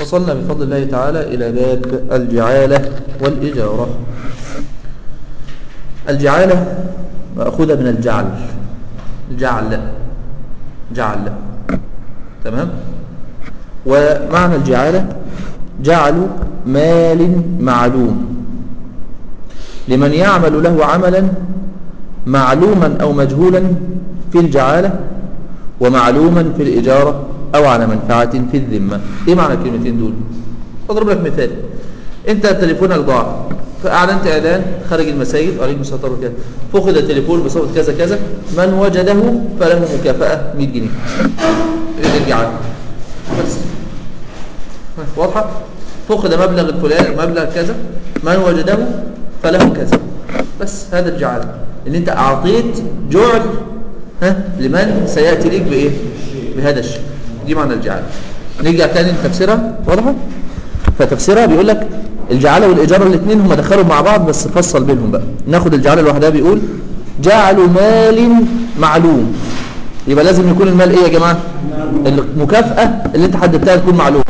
وصلنا بفضل الله تعالى إلى باب الجعالة والإجارة الجعالة مأخوذة من الجعل جعل جعل تمام ومعنى الجعالة جعل مال معلوم لمن يعمل له عملا معلوما أو مجهولا في الجعالة ومعلوما في الإجارة أو على منفعة في الذمة إيه معنى الكلمتين دول أضرب لك مثال أنت تليفونك ضاع فأعلنت إعلان خارج المساجد وعليكم السلام وكذا فقد التليفون بصفة كذا كذا من وجده فله مكافأة 100 جنيه يرجع بس واضحة فقد مبلغ الفلان مبلغ كذا من وجده فله كذا بس هذا الجعل ان انت اعطيت جعل ها لمن سياتي ليك بايه بهذا الشيء دي معنى الجعل نرجع تاني لتفسيرها واضحه فتفسيرها بيقول لك الجعاله والاجاره الاثنين هم دخلوا مع بعض بس فصل بينهم بقى ناخد الجعاله لوحدها بيقول جعلوا مال معلوم يبقى لازم يكون المال ايه يا جماعه المكافاه اللي انت حددتها تكون معلومه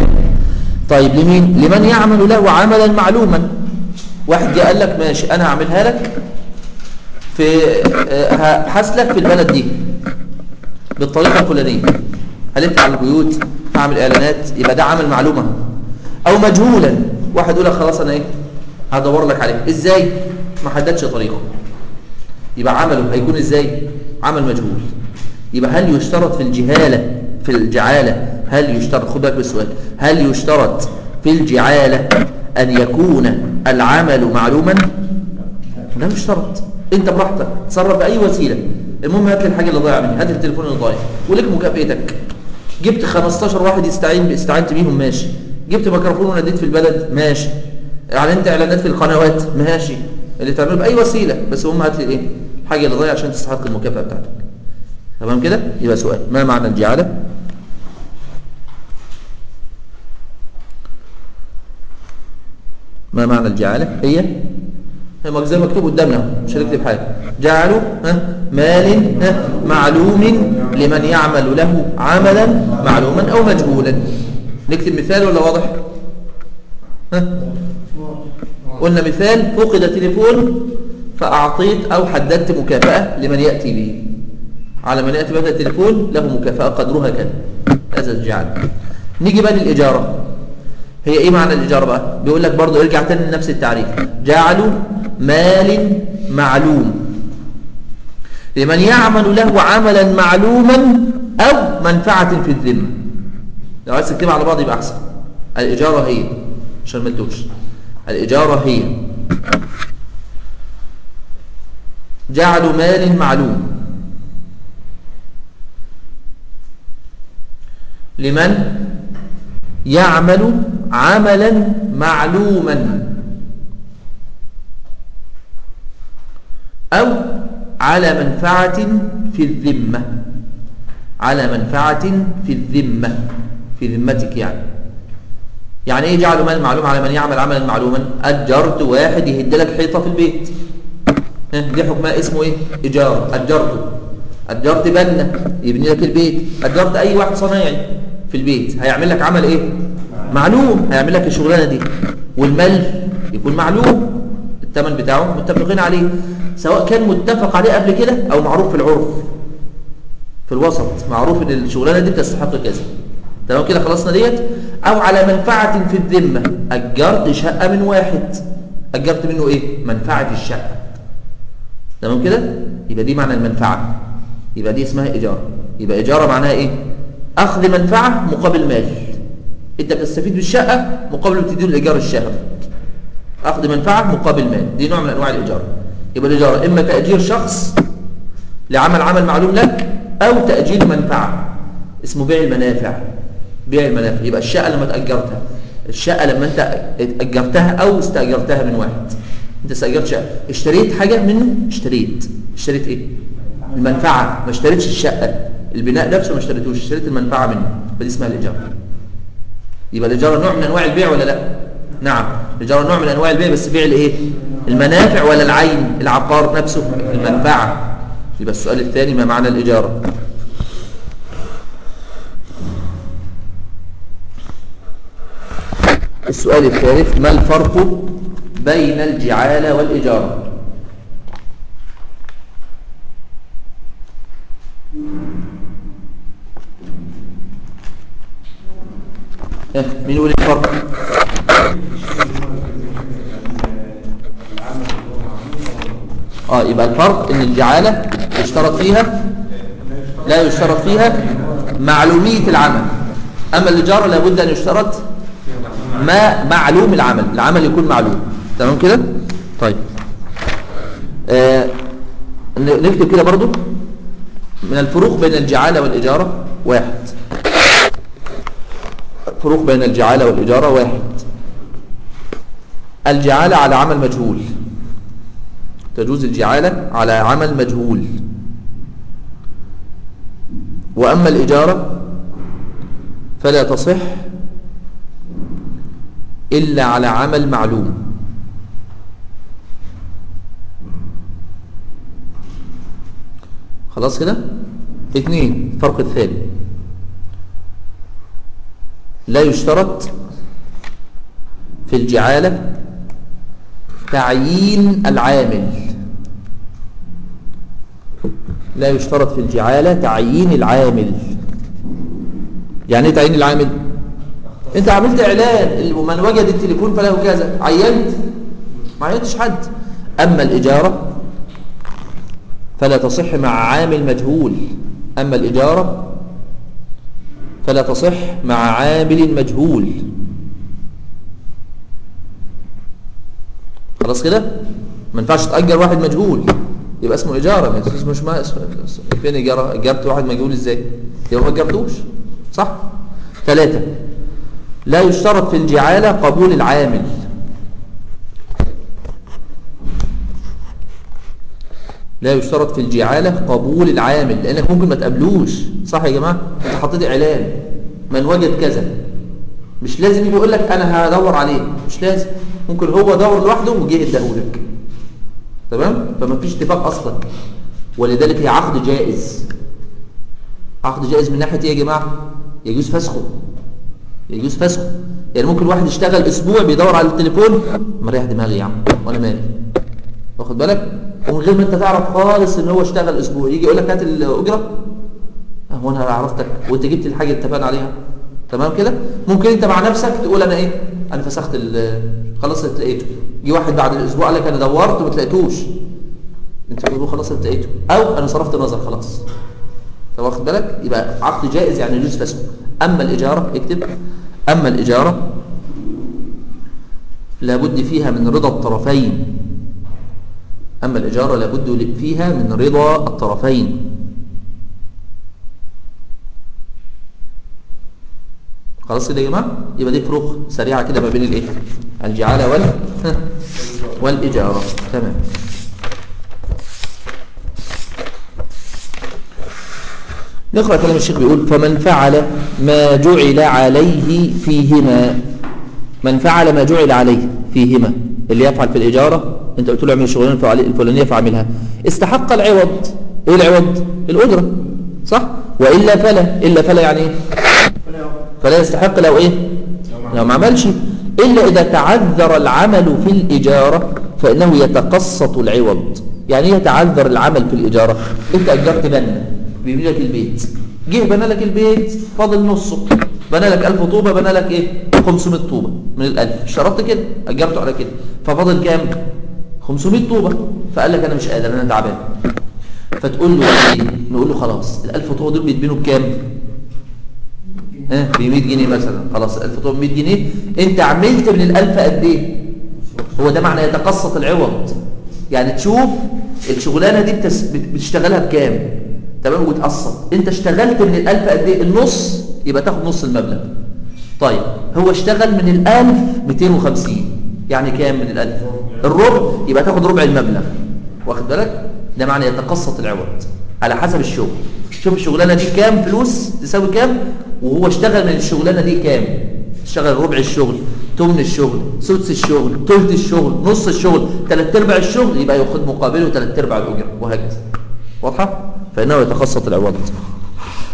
طيب لمين لمن يعمل له عملا معلوما واحد جه قال لك ماشي انا هعملها لك في هبحث لك في البلد دي بالطريقه الفلانيه هلف على البيوت هعمل اعلانات يبقى ده عمل معلومه او مجهولا واحد يقول لك خلاص انا ايه هدور لك عليه ازاي ما حددش طريقه يبقى عمله هيكون ازاي عمل مجهول يبقى هل يشترط في الجهاله في الجعاله هل يشترط خد بالك بالسؤال هل يشترط في الجعاله ان يكون العمل معلوما لا يشترط انت براحتك تصرف باي وسيله المهم هات لي الحاجه اللي ضايعه مني هات لي التليفون اللي ضايع ولك مكافئتك جبت 15 واحد يستعين استعنت بيهم ماشي جبت ميكروفون وناديت في البلد ماشي اعلنت اعلانات في القنوات ماشي اللي تعمله باي وسيله بس المهم هات لي ايه الحاجه اللي ضايعه عشان تستحق المكافاه بتاعتك تمام كده يبقى سؤال ما معنى الجعاله ما معنى الجعاله هي هي زي مكتوب قدامنا مش هنكتب حاجه جعلوا ها مال ها معلوم لمن يعمل له عملا معلوما او مجهولا نكتب مثال ولا واضح ها قلنا مثال فقد تليفون فاعطيت او حددت مكافاه لمن ياتي به على من ياتي بهذا التليفون له مكافاه قدرها كذا هذا الجعل نيجي بقى للاجاره هي ايه معنى الاجاره بقى بيقول لك برضه ارجع تاني لنفس التعريف جعلوا مال معلوم لمن يعمل له عملا معلوما او منفعه في الذمه لو عايز تكتبها على بعض يبقى احسن الاجاره هي عشان ما تتوهش الاجاره هي جعلوا مال معلوم لمن يعمل عملا معلوما أو على منفعة في الذمة على منفعة في الذمة في ذمتك يعني يعني ايه جعلوا مال معلوم على من يعمل عملا معلوما أجرت واحد يهد لك حيطة في البيت دي حكمها اسمه ايه إجارة أجرته أجرت بنا يبني لك البيت أجرت أي واحد صنايعي في البيت هيعمل لك عمل ايه معلوم هيعمل لك الشغلانه دي والمال يكون معلوم الثمن بتاعه متفقين عليه سواء كان متفق عليه قبل كده او معروف في العرف في الوسط معروف ان الشغلانه دي تستحق كذا تمام كده خلصنا ديت او على منفعه في الذمه اجرت شقه من واحد اجرت منه ايه منفعه الشقه تمام كده يبقى دي معنى المنفعه يبقى دي اسمها اجاره يبقى اجاره معناها ايه اخذ منفعه مقابل مال انت بتستفيد بالشقه مقابل بتديله الايجار الشهري اخذ منفعه مقابل مال دي نوع من انواع الايجار يبقى الايجار اما تاجير شخص لعمل عمل معلوم لك او تاجير منفعه اسمه بيع المنافع بيع المنافع يبقى الشقه لما تاجرتها الشقه لما انت اجرتها او استاجرتها من واحد انت استاجرت شقه اشتريت حاجه منه اشتريت اشتريت ايه المنفعه ما اشتريتش الشقه البناء نفسه ما اشتريتوش اشتريت المنفعه منه فدي اسمها الايجار يبقى الايجار نوع من انواع البيع ولا لا نعم الايجار نوع من انواع البيع بس بيع الايه المنافع ولا العين العقار نفسه المنفعه يبقى السؤال الثاني ما معنى الاجاره السؤال الثالث ما الفرق بين الجعالة والإجارة إيه، مين يقول الفرق اه يبقى الفرق ان الجعالة يشترط فيها لا يشترط فيها معلومية العمل اما الإجارة لابد ان يشترط ما معلوم العمل العمل يكون معلوم تمام كده طيب آه نكتب كده برضو من الفروق بين الجعالة والإجارة واحد فروق بين الجعالة والإجارة واحد الجعالة على عمل مجهول تجوز الجعالة على عمل مجهول وأما الإجارة فلا تصح إلا على عمل معلوم خلاص كده اثنين الفرق الثاني لا يشترط في الجعالة تعيين العامل لا يشترط في الجعالة تعيين العامل يعني ايه تعيين العامل انت عملت اعلان ومن وجد التليفون فله كذا عينت ما عينتش حد اما الاجارة فلا تصح مع عامل مجهول اما الاجارة فلا تصح مع عامل مجهول خلاص كده ما ينفعش تأجر واحد مجهول يبقى اسمه إجارة ما اسمه ما اسمه فين إجارة أجرت واحد مجهول إزاي يبقى ما أجرتوش صح ثلاثة لا يشترط في الجعالة قبول العامل لا يشترط في الجعالة قبول العامل لأنك ممكن ما تقابلوش صح يا جماعة انت حطيت إعلان من وجد كذا مش لازم يجي يقول لك أنا هدور عليه مش لازم ممكن هو دور لوحده وجه يديهولك تمام فما فيش اتفاق أصلا ولذلك هي عقد جائز عقد جائز من ناحية ايه يا جماعة يجوز فسخه يجوز فسخه يعني ممكن واحد يشتغل اسبوع بيدور على التليفون مريح دماغي يا عم وانا مالي واخد بالك ومن غير ما انت تعرف خالص ان هو اشتغل اسبوع يجي يقول لك هات الاجره هو انا عرفتك وانت جبت الحاجه اللي اتفقنا عليها تمام كده ممكن انت مع نفسك تقول انا ايه انا فسخت خلاص لقيته جه واحد بعد الاسبوع قال لك انا دورت وما تلاقيتوش انت تقول خلاص انت لقيته او انا صرفت نظر خلاص طب واخد بالك يبقى عقد جائز يعني يجوز فسخه اما الاجاره اكتب اما الاجاره لابد فيها من رضا الطرفين أما الإجارة لابد فيها من رضا الطرفين خلاص كده يا جماعة يبقى دي فروق سريعة كده ما بين الايه الجعالة وال والإجارة تمام نقرأ كلام الشيخ بيقول فمن فعل ما جعل عليه فيهما من فعل ما جعل عليه فيهما اللي يفعل في الإجارة انت قلت له اعمل الشغلانه الفلانيه فاعملها استحق العوض ايه العوض الاجره صح والا فلا الا فلا يعني ايه فلا يستحق لو ايه لو ما عملش الا اذا تعذر العمل في الاجاره فانه يتقسط العوض يعني ايه يتعذر العمل في الاجاره انت اجرت بنا بيبني لك البيت جه بنى لك البيت فاضل نصه بنى لك 1000 طوبه بنى لك ايه 500 طوبه من ال1000 اشترطت كده اجرته على كده ففاضل كام 500 طوبة فقال لك أنا مش قادر أنا تعبان فتقول له ايه نقول له خلاص ال1000 طوبة دول بيتبنوا بكام ها ب 100 جنيه مثلا خلاص 1000 طوبة ب 100 جنيه انت عملت من ال1000 قد ايه هو ده معنى يتقسط العوض يعني تشوف الشغلانه دي بتس... بتشتغلها بكام تمام وتقسط انت اشتغلت من ال1000 قد ايه النص يبقى تاخد نص المبلغ طيب هو اشتغل من ال1000 250 يعني كام من ال1000 الربع يبقى تاخد ربع المبلغ واخد بالك ده معنى يتقسط العوض على حسب الشغل شوف الشغلانه دي كام فلوس تساوي كام وهو اشتغل من الشغلانه دي كام اشتغل ربع الشغل ثمن الشغل سدس الشغل ثلث الشغل نص الشغل ثلاث ارباع الشغل يبقى ياخد مقابله ثلاث ارباع الاجره وهكذا واضحه فانه يتقسط العوض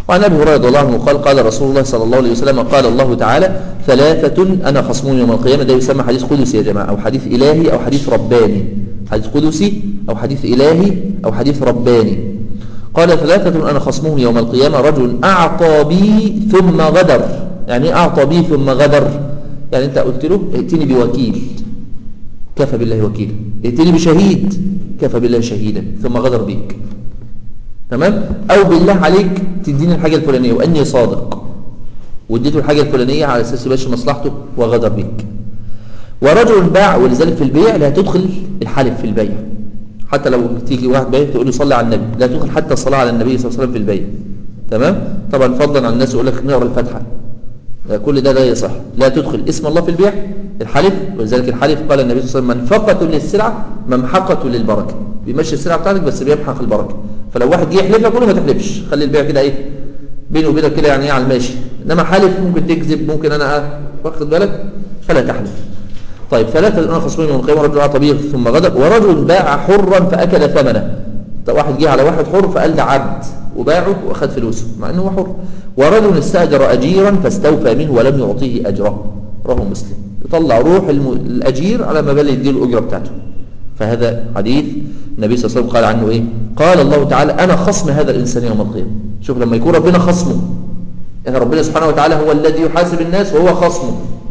وعن أبي هريرة رضي الله عنه قال قال رسول الله صلى الله عليه وسلم قال الله تعالى ثلاثة أنا خصمون يوم القيامة ده يسمى حديث قدسي يا جماعة أو حديث إلهي أو حديث رباني حديث قدسي أو حديث إلهي أو حديث رباني قال ثلاثة أنا خصمهم يوم القيامة رجل أعطى بي ثم غدر يعني أعطى بي ثم غدر يعني أنت قلت له ائتني بوكيل كفى بالله وكيلا ائتني بشهيد كفى بالله شهيدا ثم غدر بيك تمام أو بالله عليك تديني الحاجة الفلانية وأني صادق واديته الحاجة الفلانية على أساس يباشر مصلحته وغدر بيك ورجل باع ولذلك في البيع لا تدخل الحلف في البيع حتى لو تيجي واحد بيع تقول له صلي على النبي لا تدخل حتى الصلاة على النبي صلى الله عليه وسلم في البيع تمام طبعا فضلا عن الناس يقول لك نقرا الفاتحة كل ده لا يصح لا تدخل اسم الله في البيع الحلف ولذلك الحلف قال النبي صلى الله عليه وسلم منفقة للسلعة ممحقة للبركة بيمشي السلعة بتاعتك بس بيمحق البركة فلو واحد جه يحلف لك قول له ما تحلفش خلي البيع كده ايه بيني وبينك كده يعني ايه على الماشي انما حلف ممكن تكذب ممكن انا أه واخد بالك فلا تحلف طيب ثلاثة أنا خصمين من القيامة رجل أعطى به ثم غدر ورجل باع حرا فأكل ثمنه واحد جه على واحد حر فقال ده عبد وباعه وأخذ فلوسه مع أنه هو حر ورجل استأجر أجيرا فاستوفى منه ولم يعطيه أجره رواه مسلم يطلع روح الم... الأجير على ما بال يديله الأجرة بتاعته فهذا حديث النبي صلى الله عليه وسلم قال عنه إيه قال الله تعالى أنا خصم هذا الإنسان يوم القيامة شوف لما يكون ربنا خصمه يعني ربنا سبحانه وتعالى هو الذي يحاسب الناس وهو خصمه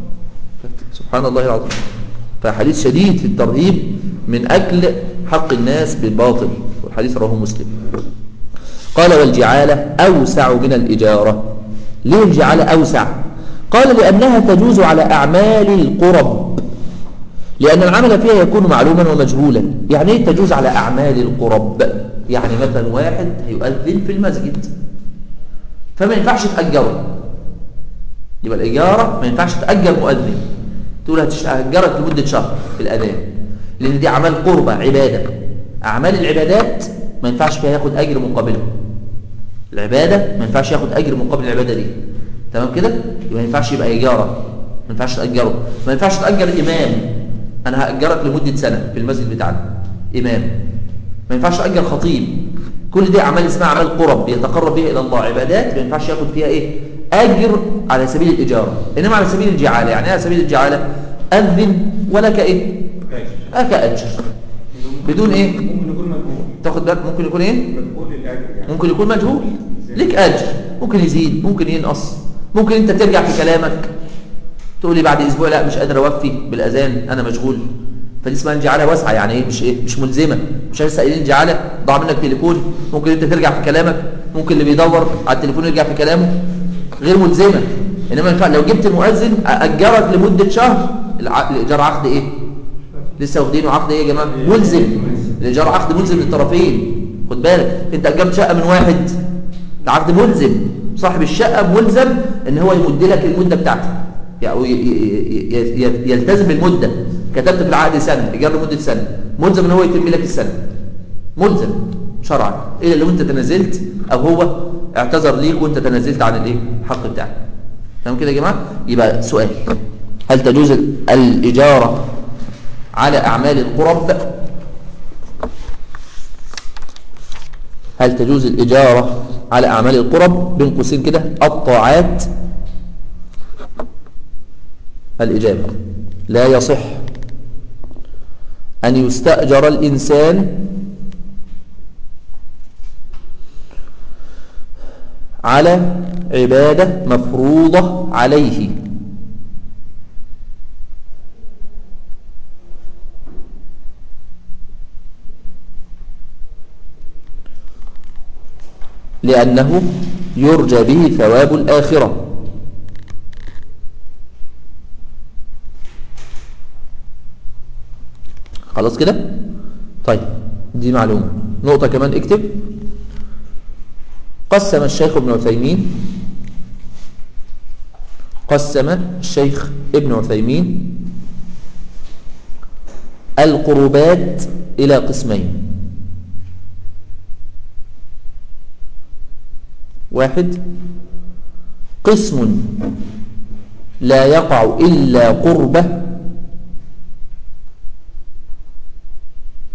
سبحان الله العظيم فحديث شديد في الترهيب من أكل حق الناس بالباطل والحديث رواه مسلم قال والجعالة أوسع من الإجارة ليه الجعالة أوسع قال لأنها تجوز على أعمال القرب لأن العمل فيها يكون معلوما ومجهولا يعني ايه تجوز على أعمال القرب يعني مثلا واحد هيؤذن في المسجد فما ينفعش تأجره يبقى الإجارة ما ينفعش تأجر مؤذن تقول هتأجرك لمدة شهر في الأذان لأن دي أعمال قربة عبادة أعمال العبادات ما ينفعش فيها ياخد أجر مقابلها العبادة ما ينفعش ياخد أجر مقابل العبادة دي تمام كده يبقى ما ينفعش يبقى إجارة ما ينفعش تأجره ما ينفعش تأجر إمام أنا هأجرك لمدة سنة في المسجد بتاعنا إمام ما ينفعش تأجر خطيب كل دي أعمال اسمها أعمال قرب يتقرب بها إلى الله عبادات ما ينفعش ياخد فيها إيه أجر على سبيل الإجارة إنما على سبيل الجعالة يعني على سبيل الجعالة أذن ولك إيه أك أجر بدون إيه ممكن يكون مجهول تاخد بالك ممكن يكون إيه مجهول الاجر يعني ممكن يكون مجهول ليك أجر ممكن يزيد ممكن ينقص ممكن أنت ترجع في كلامك تقول لي بعد أسبوع لا مش قادر أوفي بالأذان أنا مشغول فدي اسمها الجعالة واسعة يعني إيه مش إيه مش ملزمة مش لسه قايلين جعالة ضاع منك تليفون ممكن أنت ترجع في كلامك ممكن اللي بيدور على التليفون يرجع في كلامه غير ملزمة إنما ينفع لو جبت المؤذن أجرك لمدة شهر الع- الإيجار عقد إيه لسه واخدينه عقد إيه يا جماعة ملزم الإيجار عقد ملزم للطرفين خد بالك أنت أجرت شقة من واحد العقد ملزم صاحب الشقة ملزم ان هو يمد لك المدة بتاعتك يعني ي- ي- ي- ي- يلتزم بالمدة كتبت في العقد سنة ايجار لمدة سنة ملزم ان هو يتم لك السنة ملزم شرعا الا لو انت تنازلت او هو اعتذر ليك وانت تنازلت عن الايه الحق بتاعك تمام كده يا جماعه يبقى سؤال هل تجوز الاجاره على اعمال القرب هل تجوز الإجارة على أعمال القرب بين قوسين كده الطاعات الإجابة لا يصح أن يستأجر الإنسان على عبادة مفروضة عليه لأنه يرجى به ثواب الآخرة خلاص كده طيب دي معلومة نقطة كمان اكتب قسم الشيخ ابن عثيمين قسم الشيخ ابن عثيمين القربات إلى قسمين واحد قسم لا يقع إلا قربة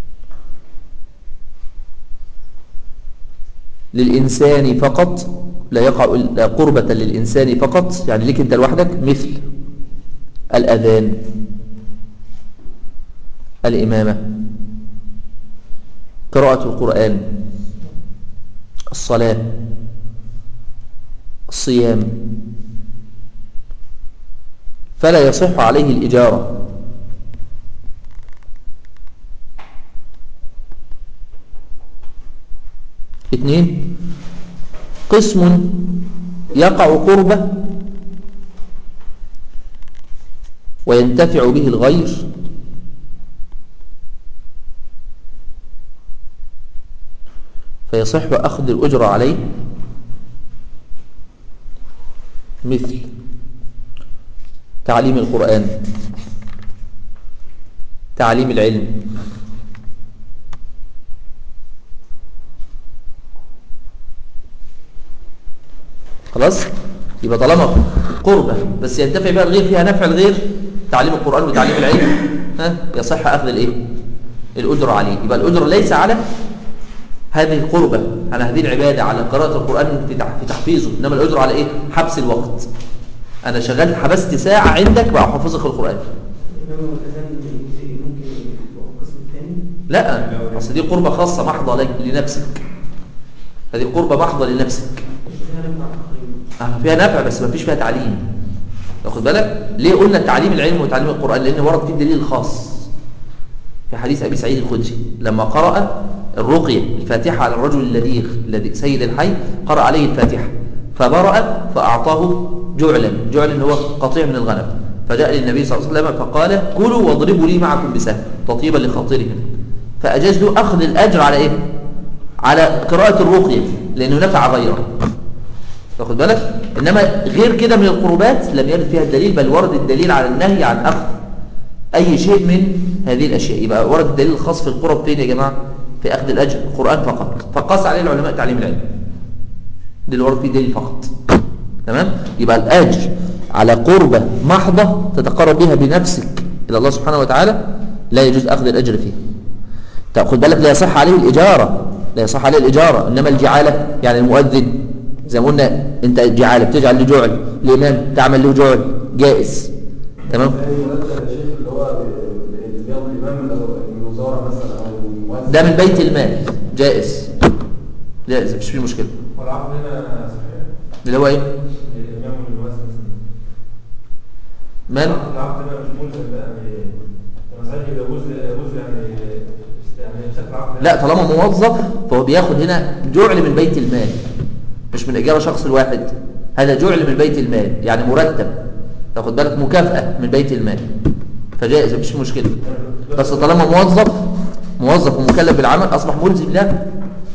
للإنسان فقط لا يقع إلا قربة للإنسان فقط يعني ليك أنت لوحدك مثل الأذان الإمامة قراءة القرآن الصلاة الصيام فلا يصح عليه الإجارة اثنين قسم يقع قربة وينتفع به الغير فيصح أخذ الأجرة عليه مثل تعليم القرآن تعليم العلم خلاص يبقى طالما قربة بس ينتفع بها الغير فيها نفع الغير تعليم القرآن وتعليم العلم ها يصح أخذ الإيه الأجرة عليه يبقى الأجرة ليس على هذه القربة على هذه العبادة على قراءة القرآن في تحفيظه إنما الأجر على إيه؟ حبس الوقت أنا شغال حبست ساعة عندك بحفظك القرآن لا أصل دي قربة خاصة محضة لنفسك هذه قربة محضة لنفسك فيها نفع بس ما فيش فيها تعليم واخد بالك ليه قلنا تعليم العلم وتعليم القرآن لأن ورد فيه الدليل الخاص في حديث أبي سعيد الخدري لما قرأ الرقية الفاتحة على الرجل الذي الذي سيد الحي قرأ عليه الفاتحة فبرأ فأعطاه جعلا جعلا هو قطيع من الغنم فجاء للنبي صلى الله عليه وسلم فقال كلوا واضربوا لي معكم بسهم تطيبا لخاطرهم فأجاز له أخذ الأجر على إيه؟ على قراءة الرقية لأنه نفع غيره واخد بالك إنما غير كده من القربات لم يرد فيها الدليل بل ورد الدليل على النهي عن أخذ أي شيء من هذه الأشياء يبقى ورد الدليل الخاص في القرب فين يا جماعة في أخذ الأجر القرآن فقط فقاس عليه العلماء تعليم العلم دي اللي ورد فيه دليل فقط تمام يبقى الأجر على قربة محضة تتقرب بها بنفسك إلى الله سبحانه وتعالى لا يجوز أخذ الأجر فيها طب خد بالك لا يصح عليه الإجارة لا يصح عليه الإجارة إنما الجعالة يعني المؤذن زي ما قلنا أنت جعالة بتجعل له جعل الإمام تعمل له جعل جائز تمام ده من بيت المال جائز جائز مش فيه مشكلة والعقد هنا صحيح اللي هو ايه الإمام والواسع مال العقد هنا مش ملزم بقى يعني مثلا يبقى جزء جزء يعني يعني شكل عقد لا طالما موظف فهو بياخد هنا جعل من بيت المال مش من إجارة شخص الواحد هذا جعل من بيت المال يعني مرتب تاخد بالك مكافأة من بيت المال فجائز مفيش مشكلة بس طالما موظف موظف ومكلف بالعمل أصبح ملزم له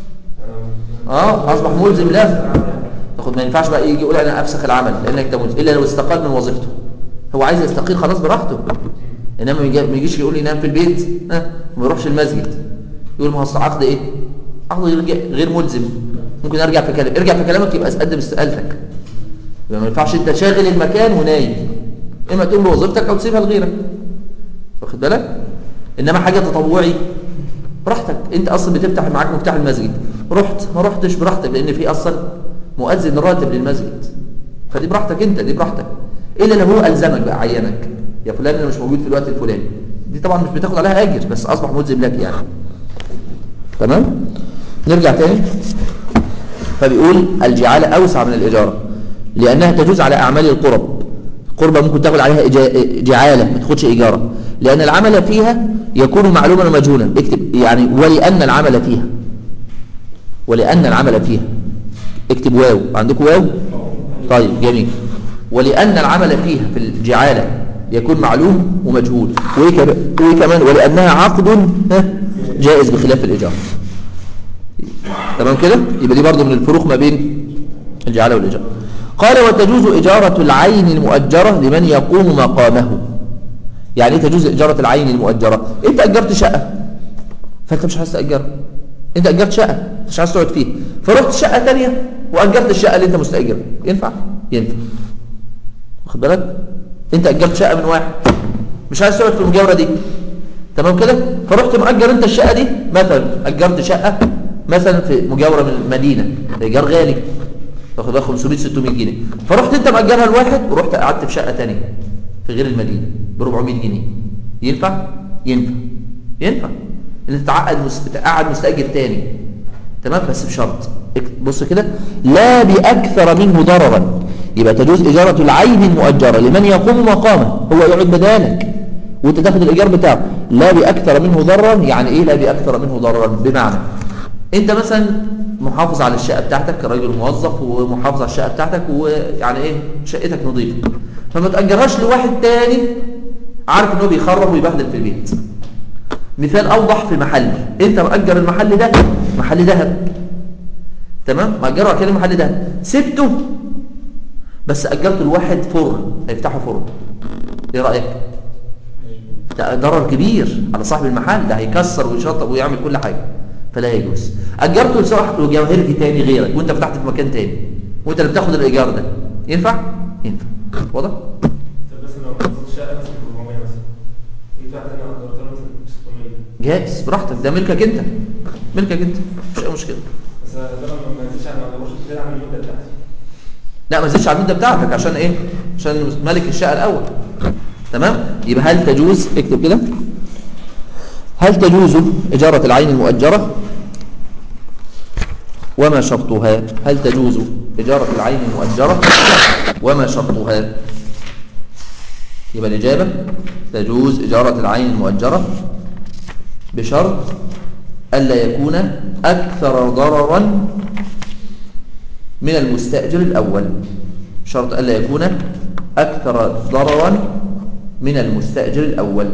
اه أصبح ملزم له تاخد ما ينفعش بقى يجي يقول أنا أفسخ العمل لأنك ده ملزم إلا لو استقال من وظيفته هو عايز يستقيل خلاص براحته إنما ما يجيش يقول لي نام في البيت ها وما يروحش المسجد يقول ما هو أصل عقد إيه عقد غير غير ملزم ممكن أرجع في كلام ارجع في كلامك يبقى قدم استقالتك يبقى ما ينفعش أنت شاغل المكان ونايم إما تقوم بوظيفتك أو تسيبها لغيرك واخد بالك إنما حاجة تطوعي براحتك انت اصلا بتفتح معاك مفتاح المسجد رحت ما رحتش براحتك لان في اصلا مؤذن راتب للمسجد فدي براحتك انت دي براحتك الا لو هو الزمك بقى عينك يا فلان انا مش موجود في الوقت الفلاني دي طبعا مش بتاخد عليها اجر بس اصبح ملزم لك يعني تمام نرجع تاني فبيقول الجعالة اوسع من الاجارة لانها تجوز على اعمال القرب قربة ممكن تاخد عليها جعالة ما تاخدش اجارة لان العمل فيها يكون معلوما ومجهولا اكتب يعني ولأن العمل فيها ولأن العمل فيها اكتب واو عندكم واو طيب جميل ولأن العمل فيها في الجعالة يكون معلوم ومجهول وكمان ولأنها عقد جائز بخلاف الإجارة تمام كده يبقى دي برضو من الفروق ما بين الجعالة والإجارة قال وتجوز إجارة العين المؤجرة لمن يقوم مقامه يعني ايه تجوز إجارة العين المؤجرة انت أجرت شقة فانت مش عايز تأجرها انت أجرت شقة مش عايز تقعد فيها فرحت شقة تانية وأجرت الشقة اللي انت مستأجرها ينفع ينفع واخد بالك انت أجرت شقة من واحد مش عايز تقعد في المجاورة دي تمام كده فرحت مأجر انت الشقة دي مثلا أجرت شقة مثلا في مجاورة من المدينة الإيجار غالي تاخد لها 500 600 جنيه فرحت انت مأجرها لواحد ورحت قعدت في شقه ثانيه في غير المدينه ب 400 جنيه ينفع ينفع ينفع ان انت تعقد مس... تقعد مستاجر ثاني تمام بس بشرط بص كده لا باكثر منه ضررا يبقى تجوز اجاره العين المؤجره لمن يقوم مقامه هو يقعد بدالك وانت تاخد الايجار بتاعه لا باكثر منه ضررا يعني ايه لا باكثر منه ضررا بمعنى انت مثلا محافظ على الشقه بتاعتك راجل موظف ومحافظ على الشقه بتاعتك ويعني ايه شقتك نظيفه فما تاجرهاش لواحد تاني عارف ان هو بيخرب ويبهدل في البيت مثال اوضح في محل انت مأجر المحل ده محل ذهب تمام مأجره كده محل ذهب سبته بس اجرته لواحد فرن هيفتحوا فرن ايه رايك ده ضرر كبير على صاحب المحل ده هيكسر ويشطب ويعمل كل حاجه فلا يجوز اجرته لصاحب جماهيرجي تاني غيرك وانت فتحت في مكان تاني وانت اللي بتاخد الايجار ده ينفع ينفع واضح طب بس لو قصدت شقه مثلا ب 400 مثلا دي بتاعتي انا قدرتها مثلا ب 600 جائز براحتك ده ملكك انت ملكك انت مفيش اي مشكله بس ده لما ما نزلش على ما اقدرش ازاي اعمل المده بتاعتي لا ما تزيدش على المده بتاعتك عشان ايه عشان ملك الشقه الاول تمام يبقى هل تجوز اكتب كده هل تجوز اجاره العين المؤجره وما شرطها هل تجوز اجاره العين المؤجره وما شرطها يبقى الاجابه تجوز اجاره العين المؤجره بشرط الا يكون اكثر ضررا من المستأجر الأول شرط ألا يكون أكثر ضررا من المستأجر الأول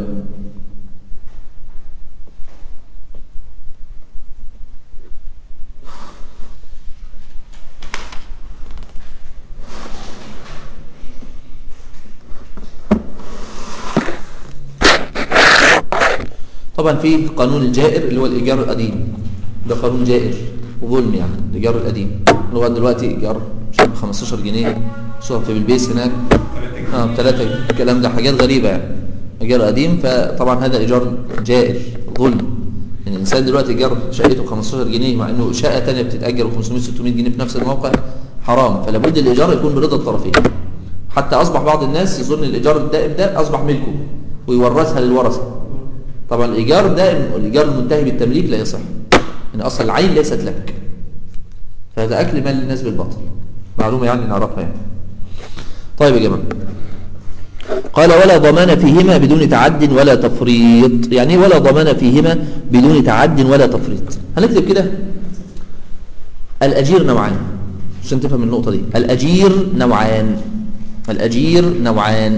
طبعا في قانون الجائر اللي هو الإيجار القديم ده قانون جائر وظلم يعني الإيجار القديم اللي هو دلوقتي إيجار مش عارف 15 جنيه صور في بالبيس هناك اه بثلاثة الكلام ده حاجات غريبة يعني إيجار قديم فطبعا هذا إيجار جائر ظلم يعني الإنسان دلوقتي إيجار شقته 15 جنيه مع إنه شقة تانية بتتأجر ب 500 600 جنيه في نفس الموقع حرام فلابد الإيجار يكون برضا الطرفين حتى أصبح بعض الناس يظن الإيجار الدائم ده أصبح ملكه ويورثها للورثة طبعا الإيجار الدائم والإيجار المنتهي بالتمليك لا يصح إن أصل العين ليست لك فهذا أكل مال الناس بالباطل معلومة يعني نعرفها يعني طيب يا جماعة قال ولا ضمان فيهما بدون تعد ولا تفريط يعني ولا ضمان فيهما بدون تعد ولا تفريط هنكتب كده الأجير نوعان عشان تفهم النقطة دي الأجير نوعان الأجير نوعان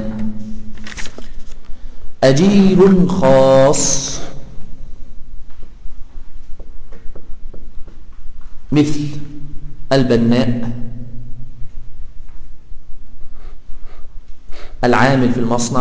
أجير خاص مثل البناء العامل في المصنع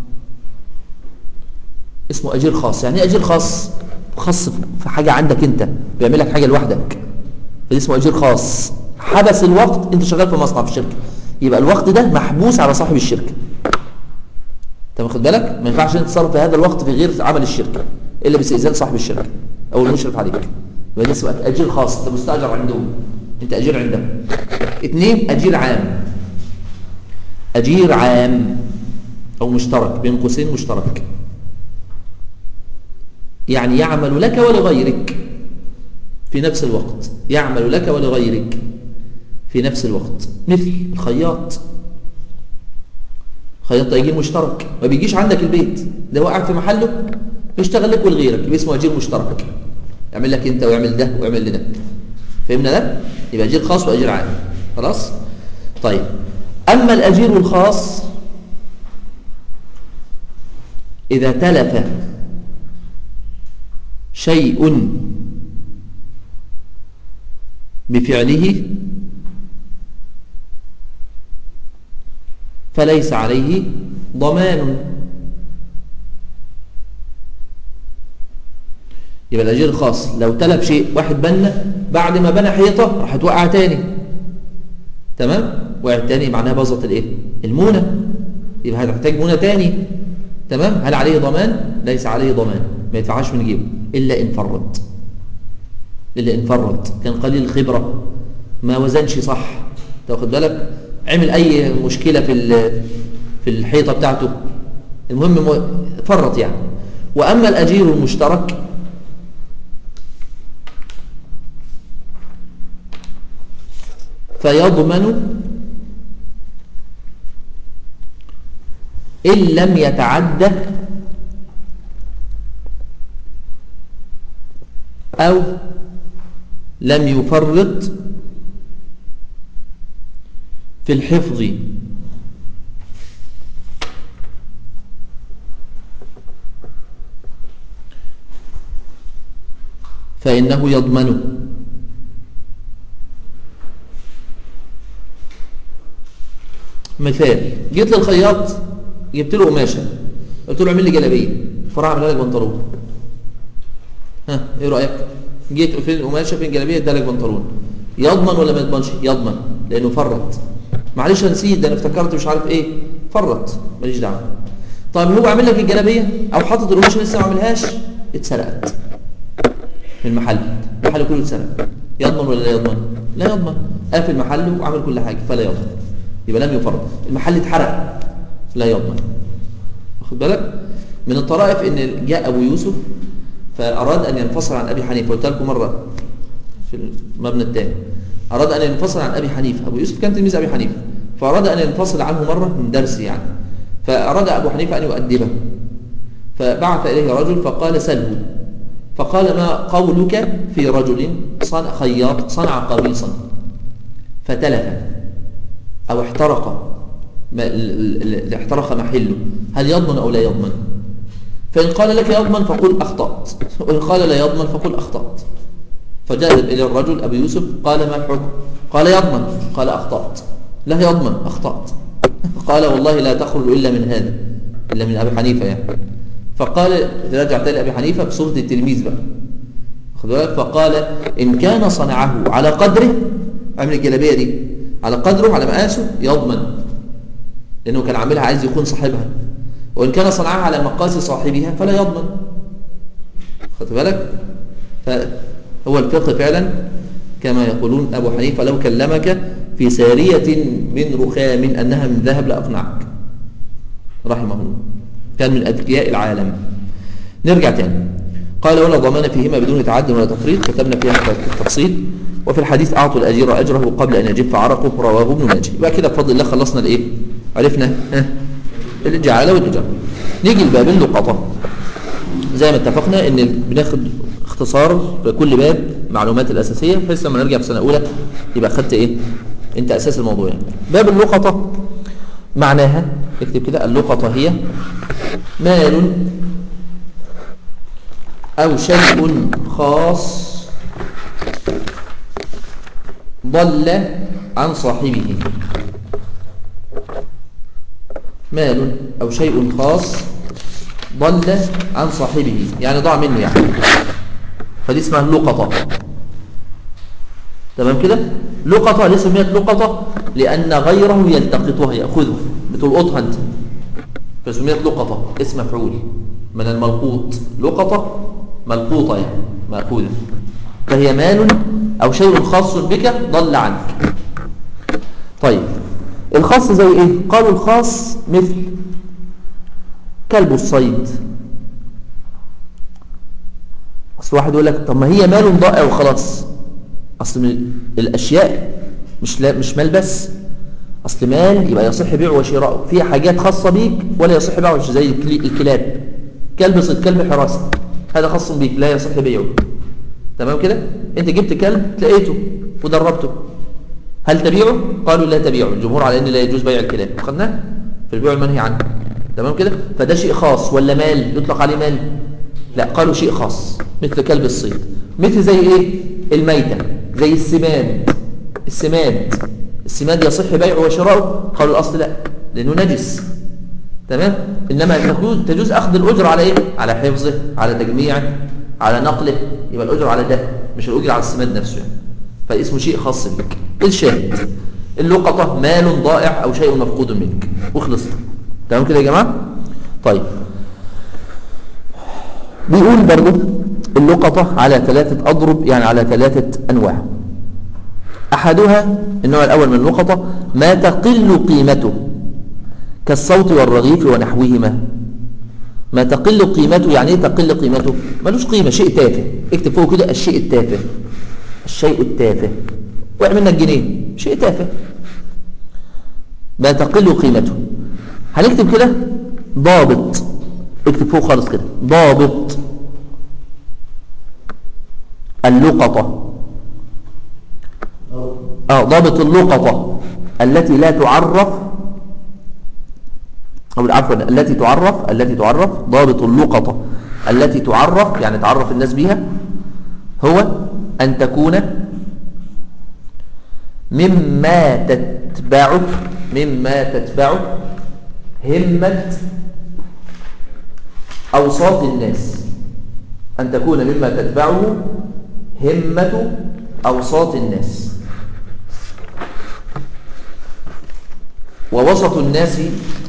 اسمه أجير خاص يعني ايه أجير خاص خاص في حاجة عندك انت بيعمل لك حاجة لوحدك فده اسمه أجير خاص حبس الوقت انت شغال في مصنع في الشركة يبقى الوقت ده محبوس على صاحب الشركة انت واخد بالك ما ينفعش انت تصرف في هذا الوقت في غير عمل الشركة الا باستئذان صاحب الشركة او المشرف عليك يبقى ده اسمه أجير خاص انت مستأجر عندهم انت أجير عندهم اثنين أجير عام أجير عام أو مشترك بين قوسين مشترك يعني يعمل لك ولغيرك في نفس الوقت يعمل لك ولغيرك في نفس الوقت مثل الخياط خياط يجي مشترك ما بيجيش عندك البيت ده واقع في محله يشتغل لك ولغيرك يبقى اسمه أجير مشترك يعمل لك انت ويعمل ده ويعمل لده فهمنا ده يبقى أجير خاص وأجير عام خلاص طيب أما الأجير الخاص إذا تلف شيء بفعله فليس عليه ضمان يبقى الأجير الخاص لو تلف شيء واحد بنى بعد ما بنى حيطة راح توقع تاني تمام وقع تاني معناها باظت الايه المونة يبقى هتحتاج مونة تاني تمام هل عليه ضمان ليس عليه ضمان ما يدفعهاش من جيبه إلا إن فرط إلا إن فرط كان قليل الخبرة ما وزنش صح تاخد بالك عمل اي مشكله في ال- في الحيطه بتاعته المهم مو- فرط يعني واما الاجير المشترك فيضمن إن لم يتعدى أو لم يفرط في الحفظ فإنه يضمنه مثال جيت للخياط جبت له قماشه قلت له اعمل لي جلابيه فراح عمل لك بنطلون ها ايه رايك جيت فين القماشه فين جلابيه ادالك بنطلون يضمن ولا ما يضمنش يضمن لانه فرط معلش أنا نسيت ده انا افتكرت مش عارف ايه فرط ماليش دعوه طيب هو عامل لك الجلابيه او حاطط القماشه لسه ما عملهاش اتسرقت من المحل المحل كله اتسرق يضمن ولا لا يضمن لا يضمن قافل محله وعمل كل حاجه فلا يضمن يبقى لم يفرط المحل اتحرق لا يضمن واخد بالك من الطرائف ان جاء ابو يوسف فاراد ان ينفصل عن ابي حنيفه قلت لكم مره في المبنى الثاني اراد ان ينفصل عن ابي حنيفه ابو يوسف كان تلميذ ابي حنيفه فاراد ان ينفصل عنه مره من درس يعني فاراد ابو حنيفه ان يؤدبه فبعث اليه رجل فقال سله فقال ما قولك في رجل صنع خياط صنع قميصا فتلف أو احترق ما ال- ال- ال- احترق محله هل يضمن أو لا يضمن فإن قال لك يضمن فقل أخطأت وإن قال لا يضمن فقل أخطأت فجاء إلى الرجل أبي يوسف قال ما الحكم قال يضمن قال أخطأت لا يضمن أخطأت قال والله لا تخرج إلا من هذا إلا من أبي حنيفة يعني فقال رجع تاني أبي حنيفة بصورة التلميذ بقى خد بالك فقال إن كان صنعه على قدره عمل الجلابية دي على قدره على مقاسه يضمن لأنه كان عاملها عايز يكون صاحبها وإن كان صنعها على مقاس صاحبها فلا يضمن خد بالك فهو الفقه فعلا كما يقولون أبو حنيفة لو كلمك في سارية من رخام أنها من ذهب لأقنعك رحمه الله كان من أذكياء العالم نرجع تاني قال ولا ضمان فيهما بدون تعد ولا تفريط كتبنا فيها التفصيل وفي الحديث أعطوا الأجير أجره قبل أن يجف عرقه رواه ابن ماجه يبقى كده بفضل الله خلصنا الإيه عرفنا ها الجعالة والإجارة نيجي لباب اللقطة زي ما اتفقنا ان بناخد اختصار في كل باب معلومات الأساسية بحيث لما نرجع في سنة أولى يبقى خدت إيه أنت أساس الموضوع يعني. باب اللقطة معناها اكتب كده اللقطة هي مال أو شيء خاص ضل عن صاحبه مال أو شيء خاص ضل عن صاحبه يعني ضاع منه يعني فدي اسمها اللقطة تمام كده لقطة ليه سميت لقطة لأن غيره يلتقطها يأخذه بتلقطها أنت فسميت لقطة اسم مفعول من الملقوط لقطة ملقوطة يعني مأخوذة فهي مال أو شيء خاص بك ضل عنك طيب الخاص زي ايه قالوا الخاص مثل كلب الصيد اصل واحد يقول لك طب ما هي مال ضائع وخلاص اصل من الاشياء مش لا مش مال بس اصل مال يبقى يصح بيعه وشراؤه في حاجات خاصه بيك ولا يصح بيعه زي الكلي- الكلاب كلب صيد كلب حراسه هذا خاص بيك لا يصح بيعه تمام كده انت جبت كلب لقيته ودربته هل تبيعه قالوا لا تبيعه الجمهور على ان لا يجوز بيع الكلاب خدناه في البيع المنهي عنه تمام كده فده شيء خاص ولا مال يطلق عليه مال لا قالوا شيء خاص مثل كلب الصيد مثل زي ايه الميتة زي السماد السماد السماد يصح بيعه وشراؤه قالوا الاصل لا لانه نجس تمام انما تجوز تجوز اخذ الاجر على ايه على حفظه على تجميعه على نقله يبقى الاجر على ده مش الاجر على السماد نفسه يعني. فاسمه شيء خاص بك الشاهد اللقطة مال ضائع أو شيء مفقود منك وخلصت تمام كده يا جماعة طيب بيقول برضو اللقطة على ثلاثة أضرب يعني على ثلاثة أنواع أحدها النوع الأول من اللقطة ما تقل قيمته كالصوت والرغيف ونحوهما ما تقل قيمته يعني ايه تقل قيمته ملوش قيمة شيء تافه اكتب فوق كده الشيء التافه الشيء التافه وقع منك جنيه شيء تافه ما تقل قيمته هنكتب كده ضابط اكتب فوق خالص كده ضابط اللقطة اه ضابط اللقطة التي لا تعرف أو عفوا التي تعرف التي تعرف ضابط اللقطة التي تعرف يعني تعرف الناس بها هو أن تكون مما تتبعه مما تتبعه همة أوساط الناس أن تكون مما تتبعه همة أوساط الناس ووسط الناس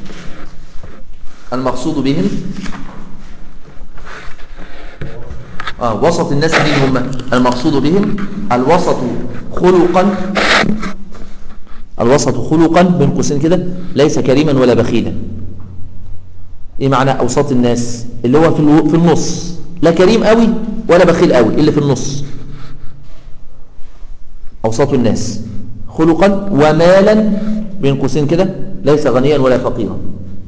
المقصود بهم آه وسط الناس مين هم المقصود بهم الوسط خلقا الوسط خلقا بين قوسين كده ليس كريما ولا بخيلا ايه معنى اوساط الناس اللي هو في الو- في النص لا كريم قوي ولا بخيل قوي اللي في النص اوساط الناس خلقا ومالا بين قوسين كده ليس غنيا ولا فقيرا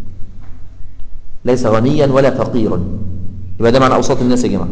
ليس غنيا ولا فقيرا يبقى ده معنى اوساط الناس يا جماعه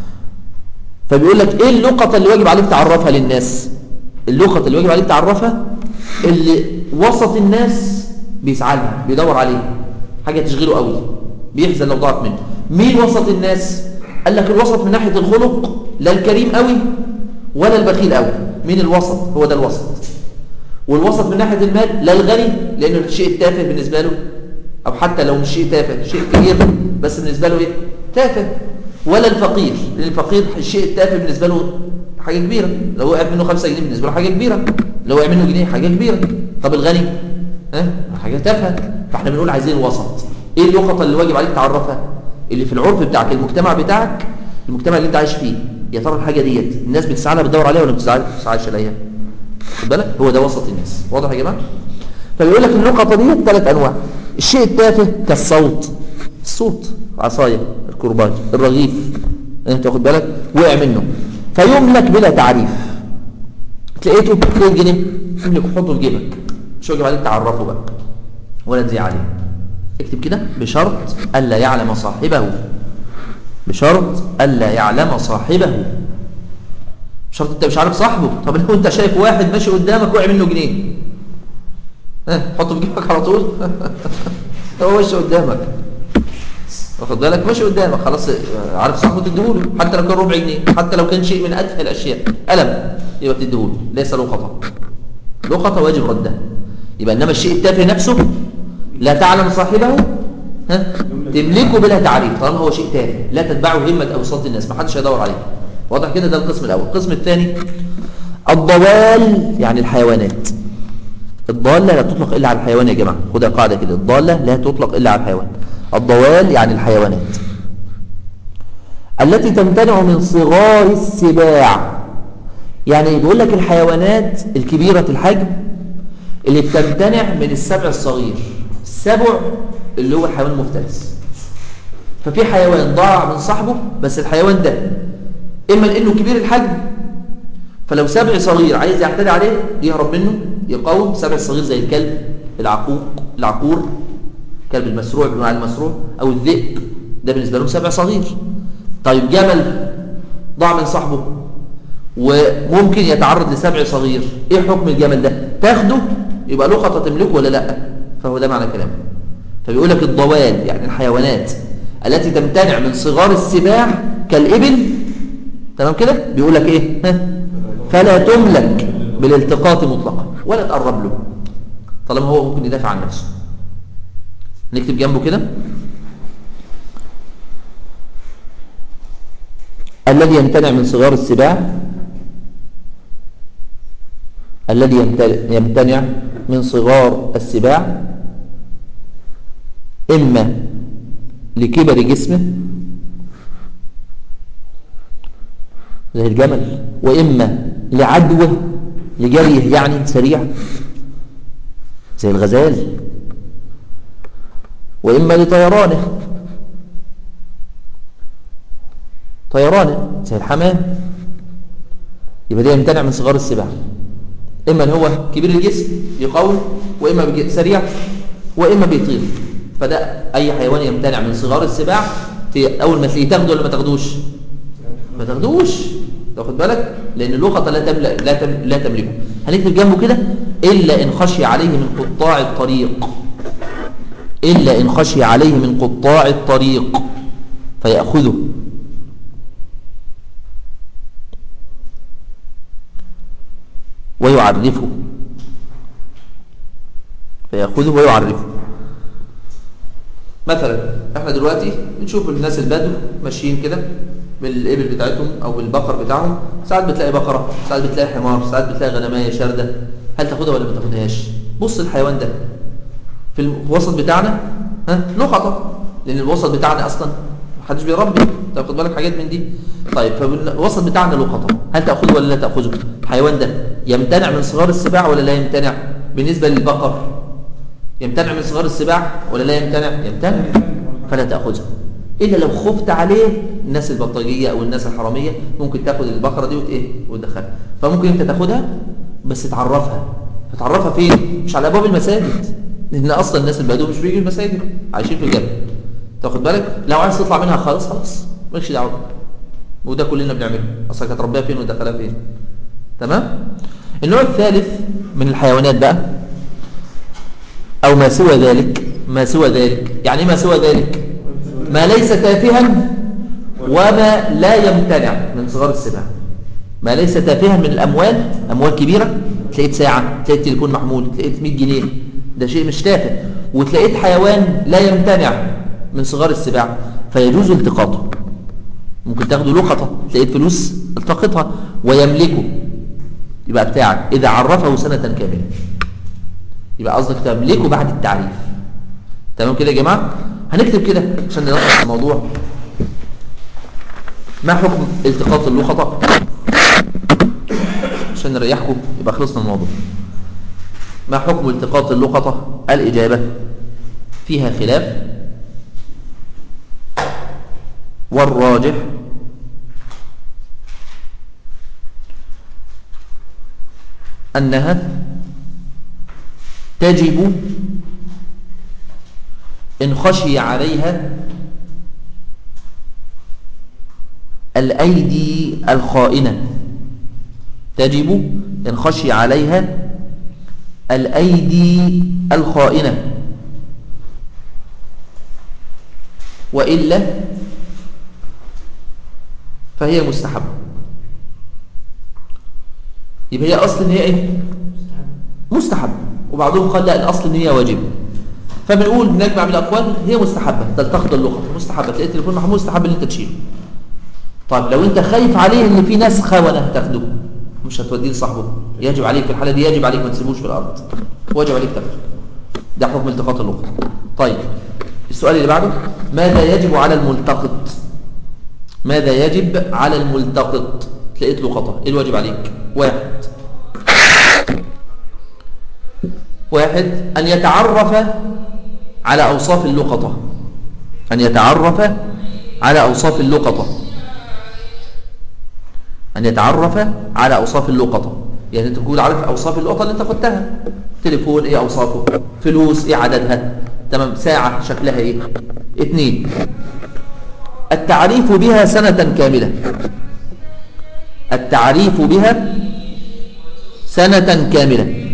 فبيقول لك ايه اللقطه اللي واجب عليك تعرفها للناس اللقطه اللي واجب عليك تعرفها اللي وسط الناس بيسعى لها بيدور عليها حاجه تشغله قوي بيحزن لو ضاعت منه مين وسط الناس قال لك الوسط من ناحيه الخلق لا الكريم قوي ولا البخيل قوي مين الوسط هو ده الوسط والوسط من ناحيه المال لا الغني لانه الشيء التافه بالنسبه له او حتى لو مش شيء تافه شيء كبير بس بالنسبه له ايه تافه ولا الفقير لان الفقير الشيء التافه بالنسبه له حاجه كبيره لو وقع منه 5 جنيه بالنسبه له حاجه كبيره لو وقع منه جنيه حاجه كبيره طب الغني ها حاجه تافهه فاحنا بنقول عايزين وسط ايه اللقطه اللي واجب عليك تعرفها اللي في العرف بتاعك المجتمع بتاعك المجتمع اللي انت عايش فيه يا ترى الحاجه ديت الناس بتسعى لها بتدور عليها ولا ما بتسعاش عليها خد بالك هو ده وسط الناس واضح يا جماعه فبيقول لك اللقطه دي ثلاث انواع الشيء التافه كالصوت الصوت عصايه الكرباج الرغيف انت واخد بالك وقع منه فيملك بلا تعريف لقيته خد جنيه املك حطه في جيبك مش واجب عليك تعرفه بقى ولا تزيع عليه اكتب كده بشرط الا يعلم صاحبه بشرط الا يعلم صاحبه شرط انت مش عارف صاحبه طب لو انت شايف واحد ماشي قدامك وقع منه جنيه ها حطه في جيبك على طول هو ماشي قدامك واخد بالك ماشي قدامك خلاص عارف صاحبه تديهوله حتى لو كان ربع جنيه حتى لو كان شيء من اتفه الاشياء قلم يبقى بتديهوله ليس لقطه لقطه واجب ردها يبقى انما الشيء التافه نفسه لا تعلم صاحبه ها تملكه بلا تعريف طالما هو شيء تافه لا تتبعه همه اوساط الناس ما حدش هيدور عليه واضح كده ده القسم الاول القسم الثاني الضوال يعني الحيوانات الضالة لا تطلق إلا على الحيوان يا جماعة خدها قاعدة كده الضالة لا تطلق إلا على الحيوان الضوال يعني الحيوانات التي تمتنع من صغار السباع يعني بيقول لك الحيوانات الكبيرة الحجم اللي بتمتنع من السبع الصغير السبع اللي هو الحيوان المفترس ففي حيوان ضاع من صاحبه بس الحيوان ده إما لأنه كبير الحجم فلو سبع صغير عايز يعتدي عليه يهرب منه يقاوم سبع صغير زي الكلب العقوق العقور كلب المسروع بنوع المسروع او الذئب ده بالنسبه لهم سبع صغير طيب جمل ضاع من صاحبه وممكن يتعرض لسبع صغير ايه حكم الجمل ده تاخده يبقى لقطه تملكه ولا لا فهو ده معنى كلامه فبيقول لك الضوال يعني الحيوانات التي تمتنع من صغار السباع كالابل تمام كده بيقول لك ايه ها فلا تملك بالالتقاط مطلقا ولا تقرب له طالما هو ممكن يدافع عن نفسه نكتب جنبه كده الذي يمتنع من صغار السباع الذي يمتنع من صغار السباع إما لكبر جسمه زي الجمل وإما لعدوه لجريه يعني سريع زي الغزال وإما لطيرانه طيرانه زي الحمام يبقى ده يمتنع من صغار السباع إما ان هو كبير الجسم يقوي وإما بيجي- سريع وإما بيطير فده أي حيوان يمتنع من صغار السباع ت- أول ما تلاقيه تاخده ولا ما تاخدوش ما تاخدوش تاخد بالك لأن اللقطة لا تملأ لا تم لا تملكه هنكتب جنبه كده إلا إن خشي عليه من قطاع الطريق إلا إن خشي عليه من قطاع الطريق فيأخذه ويعرفه فيأخذه ويعرفه مثلا احنا دلوقتي بنشوف الناس البدو ماشيين كده بالإبل بتاعتهم أو بالبقر بتاعهم ساعات بتلاقي بقرة ساعات بتلاقي حمار ساعات بتلاقي غنماية شاردة هل تاخدها ولا ما تاخدهاش بص الحيوان ده في الوسط بتاعنا ها لقطة لأن الوسط بتاعنا أصلا محدش بيربي تاخد بالك حاجات من دي طيب فالوسط بتاعنا لقطة هل تأخذه ولا لا تأخذه الحيوان ده يمتنع من صغار السباع ولا لا يمتنع بالنسبة للبقر يمتنع من صغار السباع ولا لا يمتنع يمتنع فلا تأخذها إلا لو خفت عليه الناس البلطجية أو الناس الحرامية ممكن تاخد البقرة دي وت إيه وتدخلها فممكن أنت تاخدها بس تعرفها هتعرفها فين مش على أبواب المساجد لأن أصلا الناس البدو مش بيجوا المساجد عايشين في الجبل تاخد بالك لو عايز تطلع منها خالص خلاص مالكش دعوه وده كلنا بنعمله اصلا كانت ربيها فين ودخلها فين تمام النوع الثالث من الحيوانات بقى او ما سوى ذلك ما سوى ذلك يعني ايه ما سوى ذلك ما ليس تافها وما لا يمتنع من صغار السباع ما ليس تافها من الاموال اموال كبيره تلاقيت ساعه تلاقيت تليفون محمول تلاقيت 100 جنيه ده شيء مش تافه وتلاقيت حيوان لا يمتنع من صغار السباع فيجوز التقاطه ممكن تاخده لقطة تلاقيت فلوس التقطها ويملكه يبقى بتاعك إذا عرفه سنة كاملة يبقى قصدك تملكه بعد التعريف تمام كده يا جماعة هنكتب كده عشان نلخص الموضوع ما حكم التقاط اللقطة عشان نريحكم يبقى خلصنا الموضوع ما حكم التقاط اللقطة الإجابة فيها خلاف والراجح أنها تجب إن خشي عليها الأيدي الخائنة تجب إن خشي عليها الأيدي الخائنة وإلا فهي مستحبة يبقى هي أصل إن هي إيه؟ مستحب وبعضهم قال لا الأصل إن هي واجبة فبنقول بنجمع من الأقوال هي مستحبة تلتقط اللقطة مستحبة تلاقي التليفون محمول مستحب إن أنت تشيله طيب لو أنت خايف عليه إن في ناس خونة تاخده مش هتوديه لصاحبه يجب عليك في الحالة دي يجب عليك ما تسيبوش في الأرض واجب عليك تاخده ده حكم التقاط اللقطة طيب السؤال اللي بعده ماذا يجب على الملتقط ماذا يجب على الملتقط تلاقيت لقطة ايه الواجب عليك واحد واحد أن يتعرف على أوصاف اللقطة أن يتعرف على أوصاف اللقطة أن يتعرف على أوصاف اللقطة يعني أنت تقول عارف أوصاف اللقطة اللي أنت خدتها تليفون إيه أوصافه فلوس إيه عددها تمام ساعة شكلها إيه اتنين التعريف بها سنة كاملة التعريف بها سنة كاملة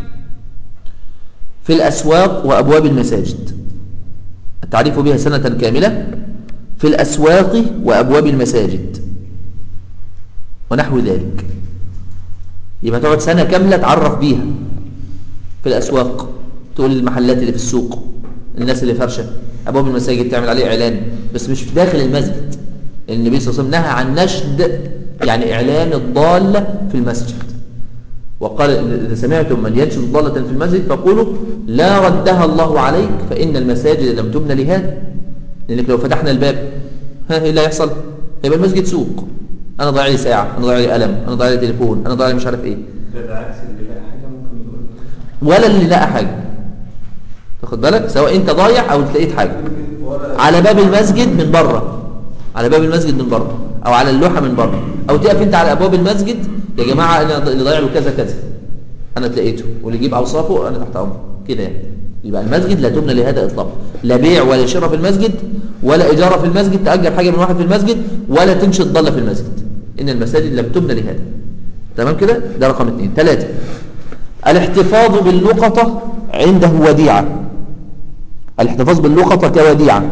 في الأسواق وأبواب المساجد التعريف بها سنة كاملة في الأسواق وأبواب المساجد ونحو ذلك يبقى تقعد سنة كاملة تعرف بيها في الأسواق تقول المحلات اللي في السوق الناس اللي فرشة أبواب المساجد تعمل عليه إعلان بس مش في داخل المسجد النبي صلى الله عليه وسلم نهى عن نشد يعني إعلان الضالة في المسجد وقال إذا سمعتم من ينشد ضالة في المسجد فقولوا لا ردها الله عليك فإن المساجد لم تبنى لهذا لأنك لو فتحنا الباب ها ايه اللي هيحصل هيبقى المسجد سوق أنا ضايع لي ساعة أنا ضايع لي قلم أنا ضايع لي تليفون أنا ضايع لي مش عارف إيه بالعكس اللي لا حاجه ممكن يقول ولا اللي لقى حاجة تاخد بالك سواء انت ضايع او لقيت حاجة ولا على باب المسجد من بره على باب المسجد من بره او على اللوحة من بره او تقف انت على ابواب المسجد يا جماعة انا اللي ضايع له كذا كذا انا تلاقيته واللي يجيب اوصافه انا تحت امره كده يعني يبقى المسجد لا تبنى لهذا اطلاقا لا بيع ولا شراء في المسجد ولا اجاره في المسجد تاجر حاجه من واحد في المسجد ولا تنشد ضاله في المسجد ان المساجد لم تبنى لهذا تمام كده ده رقم اثنين ثلاثة الاحتفاظ باللقطة عنده وديعة الاحتفاظ باللقطة كوديعة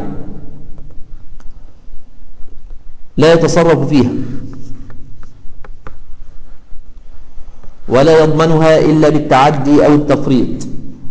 لا يتصرف فيها ولا يضمنها إلا بالتعدي أو التفريط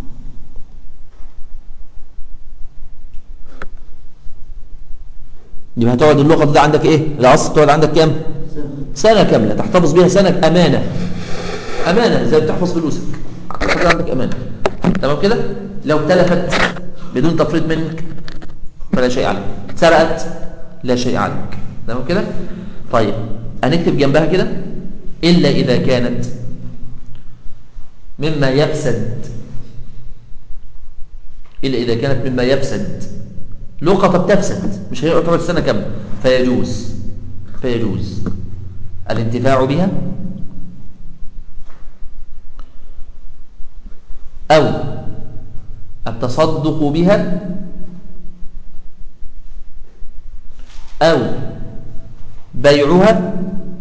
يبقى هتقعد اللقطة ده عندك ايه الأصل تقعد عندك كام سنة كاملة تحتفظ بها سنة أمانة أمانة زي بتحفظ فلوسك تحفظ عندك أمانة تمام كده لو تلفت بدون تفريط منك فلا شيء عليك سرقت لا شيء عليك تمام كده طيب هنكتب جنبها كده إلا إذا كانت مما يفسد إلا إذا كانت مما يفسد لقطة بتفسد مش هي تعتبر سنة كاملة فيجوز فيجوز الانتفاع بها أو التصدق بها أو بيعها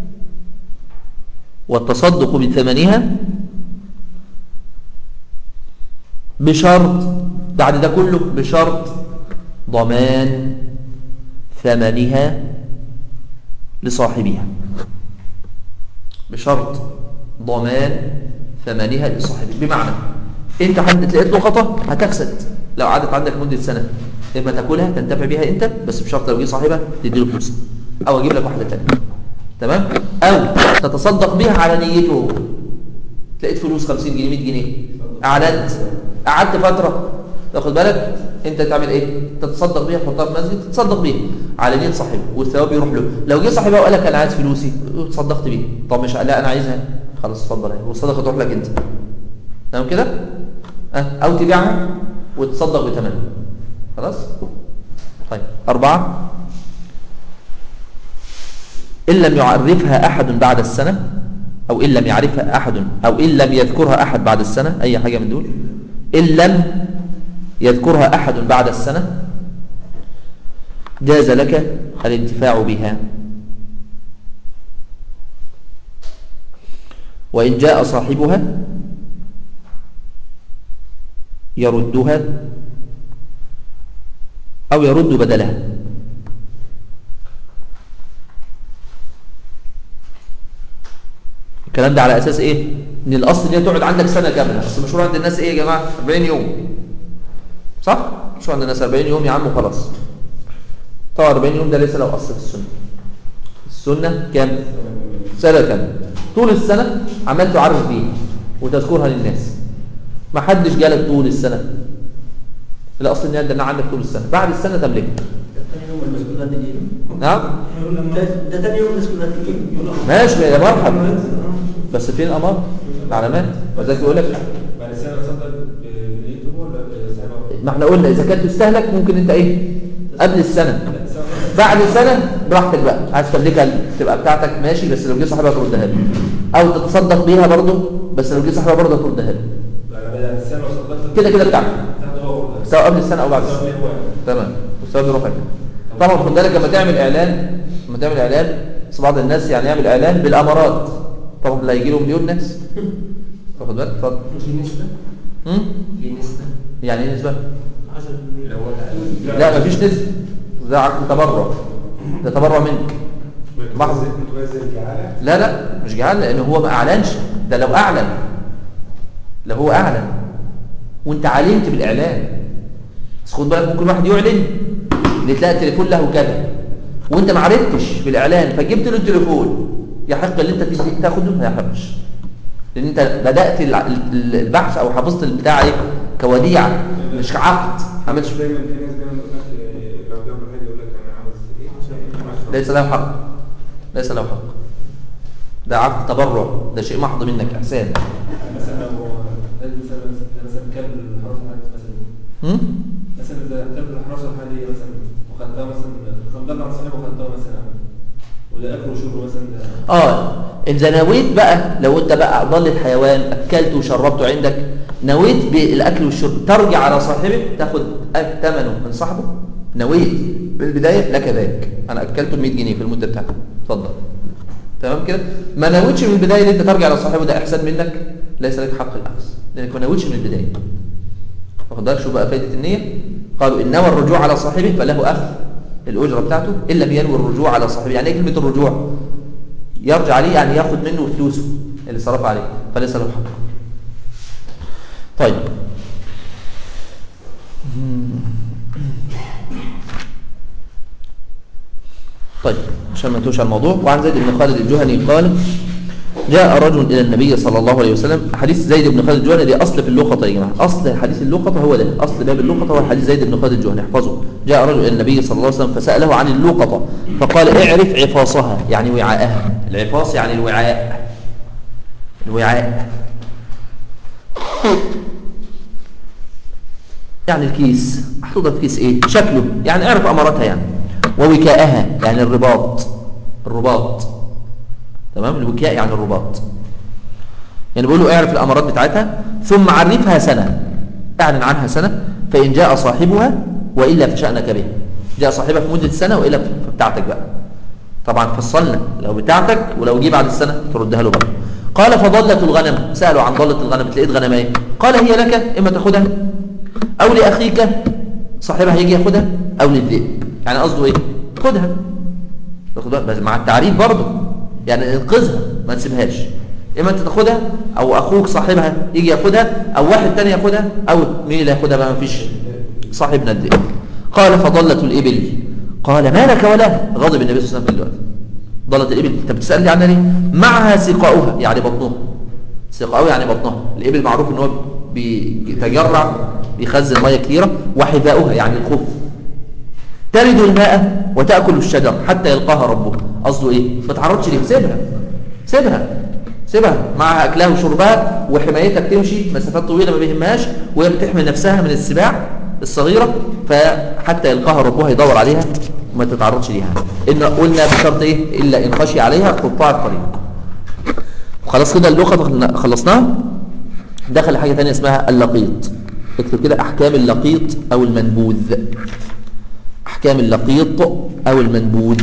والتصدق بثمنها بشرط بعد ده كله بشرط ضمان ثمنها لصاحبها بشرط ضمان ثمنها لصاحبها بمعنى انت حد لقيت لقطة هتفسد لو قعدت عندك مدة سنة اما تاكلها تنتفع بيها انت بس بشرط لو جه صاحبها تديله فلوس او اجيب لك واحدة تانية تمام او تتصدق بيها على نيته هو لقيت فلوس 50 جنيه 100 جنيه اعلنت قعدت فترة تاخد بالك انت تعمل ايه تتصدق بيها تحطها في مسجد تتصدق بيها على نيه صاحبه والثواب يروح له لو جه صاحبها وقال لك انا عايز فلوسي تصدقت بيها طب مش لا انا عايزها خلاص اتفضل اهي والصدقه تروح لك انت تمام كده أه؟ او تبيعها وتصدق بثمنها خلاص طيب أربعة إن لم يعرفها أحد بعد السنة أو إن لم يعرفها أحد أو إن لم يذكرها أحد بعد السنة أي حاجة من دول إن لم يذكرها أحد بعد السنة جاز لك الانتفاع بها وإن جاء صاحبها يردها أو يرد بدلها الكلام ده على أساس إيه؟ إن الأصل إن هي تقعد عندك سنة كاملة بس مشهور عند الناس إيه يا جماعة؟ 40 يوم صح؟ مشهور عند الناس 40 يوم يا عم وخلاص طبعا 40 يوم ده ليس له أصل في السنة السنة كام؟ سنة كاملة طول السنة عمال تعرف بيها وتذكرها للناس ما حدش جالك طول السنة الأصل إن ده عندك طول السنة بعد السنة تملكها تاني يوم الناس كلها تيجي نعم ده ده تاني يوم الناس كلها تيجي ماشي يا مرحبا بس فين الأمر العلامات وذلك يقول لك بعد السنه تصدق بنيته ولا بسبب ما احنا قلنا إذا كانت تستهلك ممكن أنت إيه قبل السنة بعد سنة براحتك بقى عايز تملكها تبقى بتاعتك ماشي بس لو جه صاحبها تردها له أو تتصدق بيها برضه بس لو جه صاحبها برضه تردها له بعد السنه وصدقت كده كده بتاعتك تاخده هو سواء قبل السنة أو بعد السنة سواء واحد. تمام والثواب يروح لك طبعا خد بالك لما تعمل اعلان لما تعمل اعلان بس بعض الناس يعني يعمل اعلان بالامارات طبعا لا يجي له مليون ناس واخد بالك اتفضل في نسبة هم؟ في نسبة يعني ايه نسبه 10% لو هو لا مفيش نسبه ده عقد تبرع ده تبرع منك محض. متوازن الجعاله لا لا مش جعان لان هو ما اعلنش ده لو اعلن لو هو اعلن وانت علمت بالاعلان بس خد بالك ممكن واحد يعلن اللي تلاقي التليفون له كذا وانت ما عرفتش بالاعلان فجبت له التليفون يحق اللي انت تيجي تاخده ما يحقش لان انت بدات الع- ال- البحث او حفظت البتاع ايه كوديعه مش كعقد ما عملتش دايما في ناس دايما تقول لك إيه، لو جابوا حاجه يقول لك انا عاوز ايه ليس له حق ليس له حق ده عقد تبرع ده شيء محض منك احسان مثلا لو مثلا مثلا كلب الحراسه الحاليه مثلا هم؟ مثلا اذا كلب الحراسه الحاليه مثلا وخدتها مثلا كان ضل على صاحبه وخدتها مثلا وده اكل وشرب مثلا ده اه اذا نويت بقى لو انت بقى ضل الحيوان اكلته وشربته عندك نويت بالاكل والشرب ترجع على صاحبه تاخد أك- ثمنه من صاحبه نويت بالبدايه لك ذاك انا اكلته ب 100 جنيه في المده بتاعته اتفضل تمام كده ما نويتش من البدايه ان انت ترجع على صاحبه ده احسان منك ليس لك حق الاخذ لانك ما نويتش من البدايه واخد بالك شو بقى فايده النيه قالوا ان نوى الرجوع على صاحبه فله اخذ الاجره بتاعته ان لم ينوي الرجوع على صاحبه يعني ايه كلمه الرجوع يرجع عليه يعني ياخد منه فلوسه اللي صرف عليه فليس له حق طيب طيب عشان ما نتوش على الموضوع وعن زيد بن خالد الجهني قال جاء رجل إلى النبي صلى الله عليه وسلم حديث زيد بن خالد الجهني دي أصل في اللقطة يا جماعة أصل حديث اللقطة هو ده أصل باب اللقطة هو حديث زيد بن خالد الجهني احفظه جاء رجل إلى النبي صلى الله عليه وسلم فسأله عن اللقطة فقال اعرف عفاصها يعني وعاءها العفاص يعني الوعاء الوعاء يعني الكيس محطوطة في كيس ايه شكله يعني اعرف اماراتها يعني ووكاءها يعني الرباط الرباط تمام الوكاء يعني الرباط يعني بيقول له اعرف الامارات بتاعتها ثم عرفها سنة اعلن عنها سنة فإن جاء صاحبها وإلا فشأنك به جاء صاحبها في مدة سنة وإلا فبتاعتك بقى طبعا فصلنا لو بتاعتك ولو جه بعد السنة تردها له بقى قال فضلت الغنم سألوا عن ضلة الغنم تلاقيت غنم ايه قال هي لك إما تاخدها أو لأخيك صاحبها هيجي ياخدها أو للذئب يعني قصده ايه خدها تاخد بالك، بس مع التعريف برضه يعني انقذها ما تسيبهاش اما انت تاخدها او اخوك صاحبها يجي ياخدها او واحد تاني ياخدها او مين اللي ياخدها بقى مفيش صاحبنا الذئب قال فضلت الابل قال ما لك ولا غضب النبي صلى الله عليه وسلم دلوقتي ضلت الابل انت بتسالني عنها ليه معها سقاؤها يعني بطنها سقاؤها يعني بطنها الابل معروف ان هو بيتجرع بيخزن ميه كثيره وحذاؤها يعني الخف تلد الماء وتأكل الشجر حتى يلقاها ربها قصده ايه ما تعرضش ليه سيبها سيبها سيبها معها اكلها وشربها وحمايتها بتمشي مسافات طويله ما بيهمهاش وهي بتحمي نفسها من السباع الصغيره فحتى يلقاها ربها يدور عليها وما تتعرضش ليها ان قلنا بشرط ايه الا ان خشي عليها قطاع الطريق وخلاص كده اللغه خلصناها دخل حاجه ثانيه اسمها اللقيط اكتب كده احكام اللقيط او المنبوذ احكام اللقيط او المنبوذ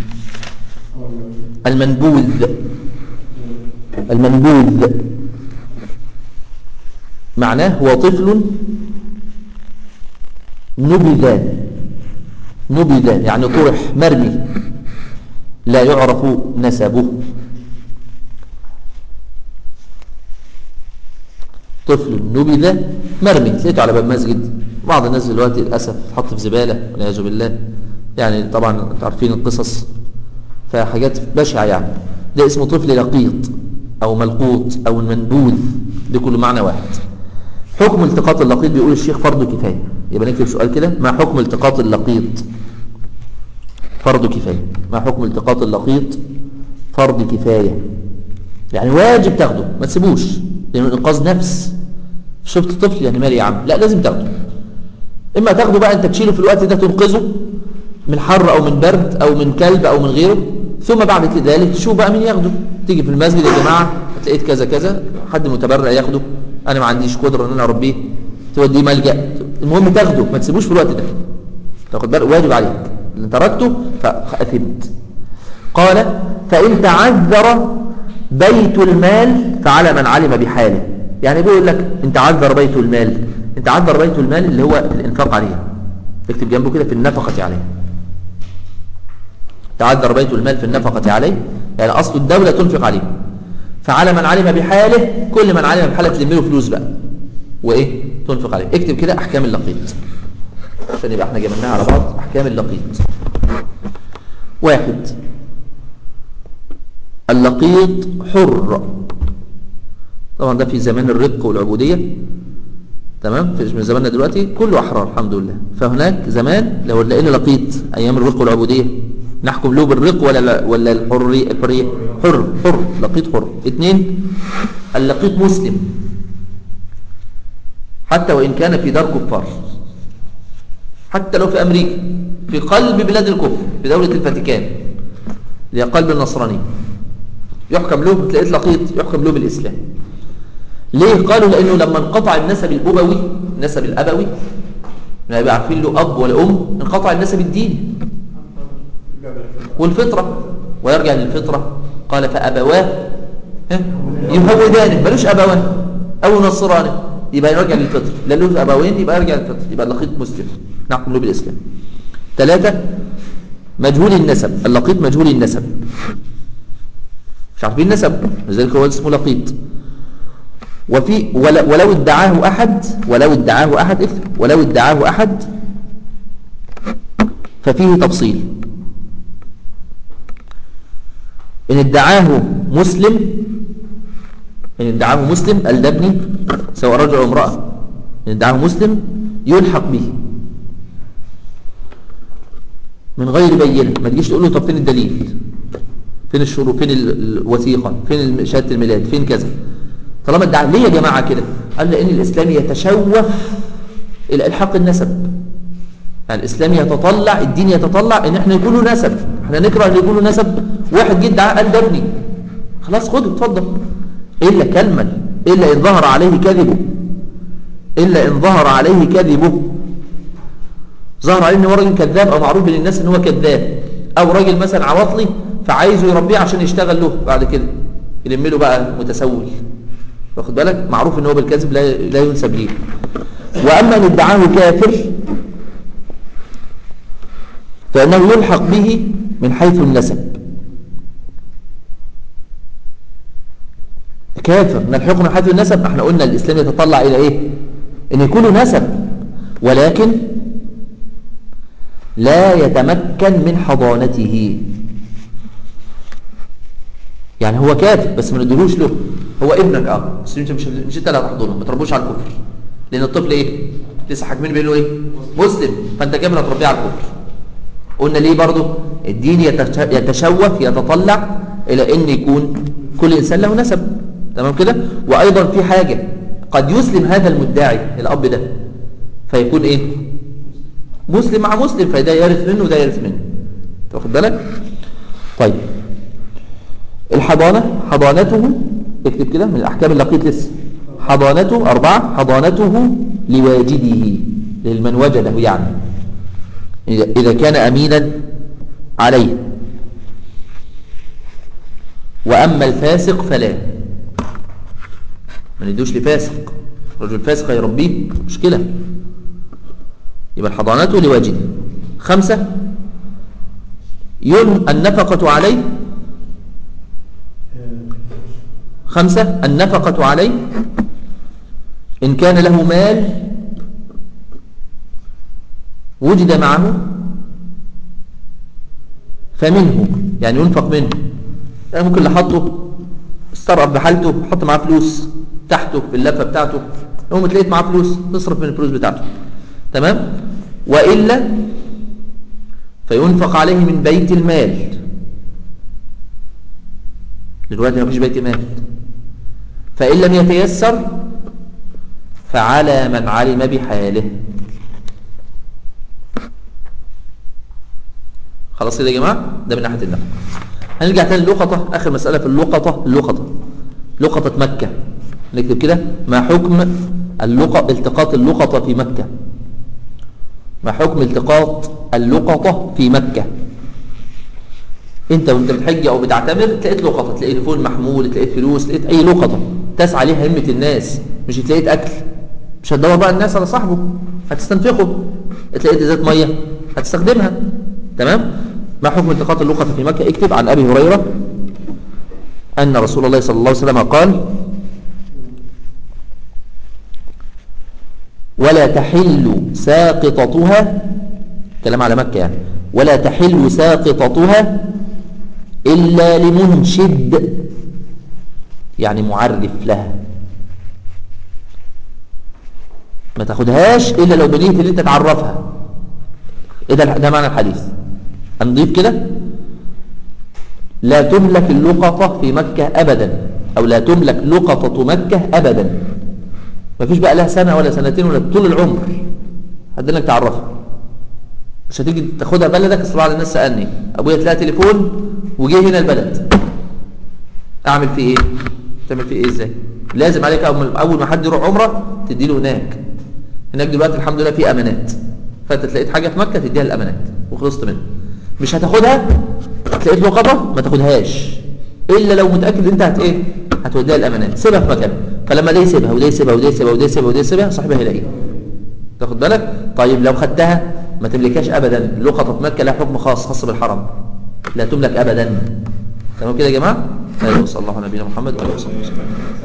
المنبوذ المنبوذ معناه هو طفل نبذ نبذ يعني طرح مرمي لا يعرف نسبه طفل نبذ مرمي لقيته على باب مسجد بعض الناس دلوقتي للأسف حط في زبالة والعياذ بالله يعني طبعا انتوا عارفين القصص فحاجات بشعة يعني ده اسمه طفل لقيط أو ملقوط أو منبوذ ده كله معنى واحد حكم التقاط اللقيط بيقول الشيخ فرض كفاية يبقى نكتب سؤال كده ما حكم التقاط اللقيط فرض كفاية ما حكم التقاط اللقيط فرض كفاية يعني واجب تاخده ما تسيبوش لأنه إنقاذ نفس شفت طفل يعني مالي يا عم لا لازم تاخده إما تاخده بقى أنت تشيله في الوقت ده تنقذه من حر أو من برد أو من كلب أو من غيره ثم بعد ذلك تشوف بقى مين ياخده تيجي في المسجد يا جماعة لقيت كذا كذا حد متبرع ياخده أنا ما عنديش قدرة أن أنا أربيه توديه ملجأ المهم تاخده ما تسيبوش في الوقت ده تاخد بالك واجب عليك إن تركته فأثمت قال فإن تعذر بيت المال فعلى من علم بحاله يعني بيقول لك انت عذر بيت المال انت عذر بيت المال اللي هو الانفاق عليه اكتب جنبه كده في النفقة عليه تعذر بيت المال في النفقة عليه يعني أصل الدولة تنفق عليه فعلى من علم بحاله كل من علم بحاله تلم له فلوس بقى وإيه تنفق عليه اكتب كده أحكام اللقيط عشان يبقى احنا جمعناها على بعض أحكام اللقيط واحد اللقيط حر طبعا ده في زمان الرق والعبودية تمام في من زماننا دلوقتي كله أحرار الحمد لله فهناك زمان لو لقينا لقيط أيام الرق والعبودية نحكم له بالرق ولا لا ولا الحرية الحرية حر حر لقيط حر اثنين اللقيط مسلم حتى وإن كان في دار كفار حتى لو في أمريكا في قلب بلاد الكفر في دولة الفاتيكان اللي هي قلب النصراني يحكم له تلاقيه لقيط يحكم له بالإسلام ليه قالوا لأنه لما انقطع النسب الأبوي النسب الأبوي ما يبقى عارفين له أب ولا أم انقطع النسب الديني والفطرة ويرجع للفطرة قال فأبواه ها؟ يهودانه ملوش أبوان أو نصرانه يبقى يرجع للفطر لا له أبوين يبقى يرجع للفطر يبقى اللقيط مسلم نحكم له بالإسلام ثلاثة مجهول النسب اللقيط مجهول النسب مش عارفين النسب لذلك هو اسمه لقيط وفي ول- ولو ادعاه أحد ولو ادعاه أحد اكتب ولو ادعاه أحد ففيه تفصيل إن ادعاه مسلم إن ادعاه مسلم الدبني سواء رجل أو امرأة إن ادعاه مسلم يلحق به من غير بينة ما تجيش تقول له طب فين الدليل فين الشروط فين ال- الوثيقة فين الم- شهادة الميلاد فين كذا طالما ادعى ليه يا جماعة كده قال لأن الإسلام يتشوف إلى إلحاق النسب يعني الإسلام يتطلع الدين يتطلع إن احنا يكون له نسب احنا نكره اللي يكون له نسب واحد جه ادعى قال ده ابني خلاص خده اتفضل إلا كلمة إلا إن ظهر عليه كذبه إلا إن ظهر عليه كذبه ظهر عليه ان هو راجل كذاب او معروف بين الناس ان هو كذاب او راجل مثلا عواطلي فعايزه يربيه عشان يشتغل له بعد كده يلم له بقى متسول واخد بالك معروف ان هو بالكذب لا لا ينسب ليه واما ان ادعاه كافر فانه يلحق به من حيث النسب كافر نلحقه من حيث النسب احنا قلنا الاسلام يتطلع الى ايه ان يكون له نسب ولكن لا يتمكن من حضانته يعني هو كافر بس ما ندلوش له هو ابنك اه بس انت مش مش انت اللي هتحضنه ما تربوش على الكفر لان الطفل ايه لسه حاكمين بيقولوا ايه مسلم فانت كافر هتربيه على الكفر قلنا ليه برضو الدين يتش- يتشوف يتطلع الى ان يكون كل انسان له نسب تمام كده وايضا في حاجه قد يسلم هذا المدعي الاب ده فيكون ايه مسلم مع مسلم فده يرث منه وده يرث منه أنت واخد بالك طيب الحضانة حضانته اكتب كده من الأحكام اللقيط لسه حضانته أربعة حضانته لواجده لمن وجده يعني إذا إذا كان أمينا عليه وأما الفاسق فلا ما ندوش لفاسق رجل فاسق هيربيه مشكلة يبقى الحضانة لواجده خمسة ين النفقة عليه خمسة النفقة عليه إن كان له مال وجد معه فمنه يعني ينفق منه يعني ممكن اللي حطه استرقب بحالته حط معاه فلوس تحته في اللفة بتاعته يوم تلاقيت معاه فلوس تصرف من الفلوس بتاعته تمام وإلا فينفق عليه من بيت المال دلوقتي مفيش بيت مال فإن لم يتيسر فعلى من علم بحاله خلاص كده يا جماعة ده من ناحية النفق هنرجع تاني اللقطة آخر مسألة في اللقطة اللقطة لقطة مكة نكتب كده ما حكم اللقط التقاط اللقطة في مكة ما حكم التقاط اللقطة في مكة انت وانت بتحج او بتعتمر تلاقيت لقطة تلاقيت تليفون محمول تلاقيت فلوس تلاقيت اي لقطة تسعى عليها همة الناس مش تلاقيت اكل مش هتدور بقى الناس على صاحبه هتستنفقه تلاقيت ازازة مية هتستخدمها تمام ما حكم التقاط اللقطة في مكة اكتب عن ابي هريرة ان رسول الله صلى الله عليه وسلم قال ولا تحل ساقطتها كلام على مكة يعني ولا تحل ساقطتها إلا لمنشد يعني معرف لها ما تاخدهاش إلا لو بنيت اللي انت تعرفها إيه ده, ده معنى الحديث هنضيف كده لا تملك اللقطة في مكة أبدا أو لا تملك لقطة مكة أبدا مفيش بقى لها سنة ولا سنتين ولا طول العمر حد انك تعرفها مش هتيجي تاخدها بلدك اصل بعض الناس سألني ابويا تلاقي تليفون وجه هنا البلد اعمل فيه ايه تعمل فيه ايه ازاي لازم عليك اول أول ما حد يروح عمره تدي له هناك هناك دلوقتي الحمد لله في امانات فانت تلاقيت حاجه في مكه تديها الامانات وخلصت منها مش هتاخدها تلاقيت لقطه ما تاخدهاش الا لو متاكد انت هت ايه هتوديها الامانات سيبها في مكانها فلما ده يسيبها وده يسيبها وده يسيبها وده يسيبها وده يسيبها صاحبها هيلاقيها تاخد بالك طيب لو خدتها ما تملكهاش ابدا لقطه مكه لها حكم خاص خاص بالحرم لا تملك ابدا تمام كده يا جماعه ايوه صلى الله على نبينا محمد وعلى اله وصحبه وسلم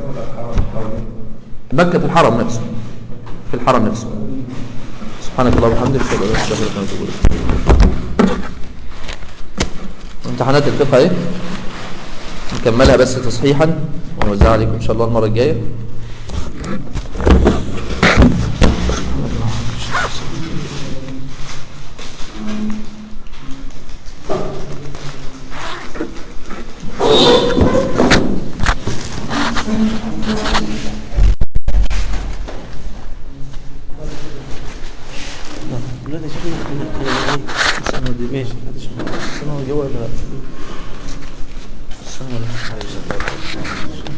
مكة في الحرم نفسه في الحرم نفسه سبحانك اللهم وبحمدك اشهد ان لا اله الا انت اتوب اليك امتحانات الفقه اهي نكملها بس تصحيحا ونوزعها عليكم ان شاء الله المره الجايه دلوقتي شفنا احنا ماشي هتشرح السنه جوه ولا لا؟ السنه ولا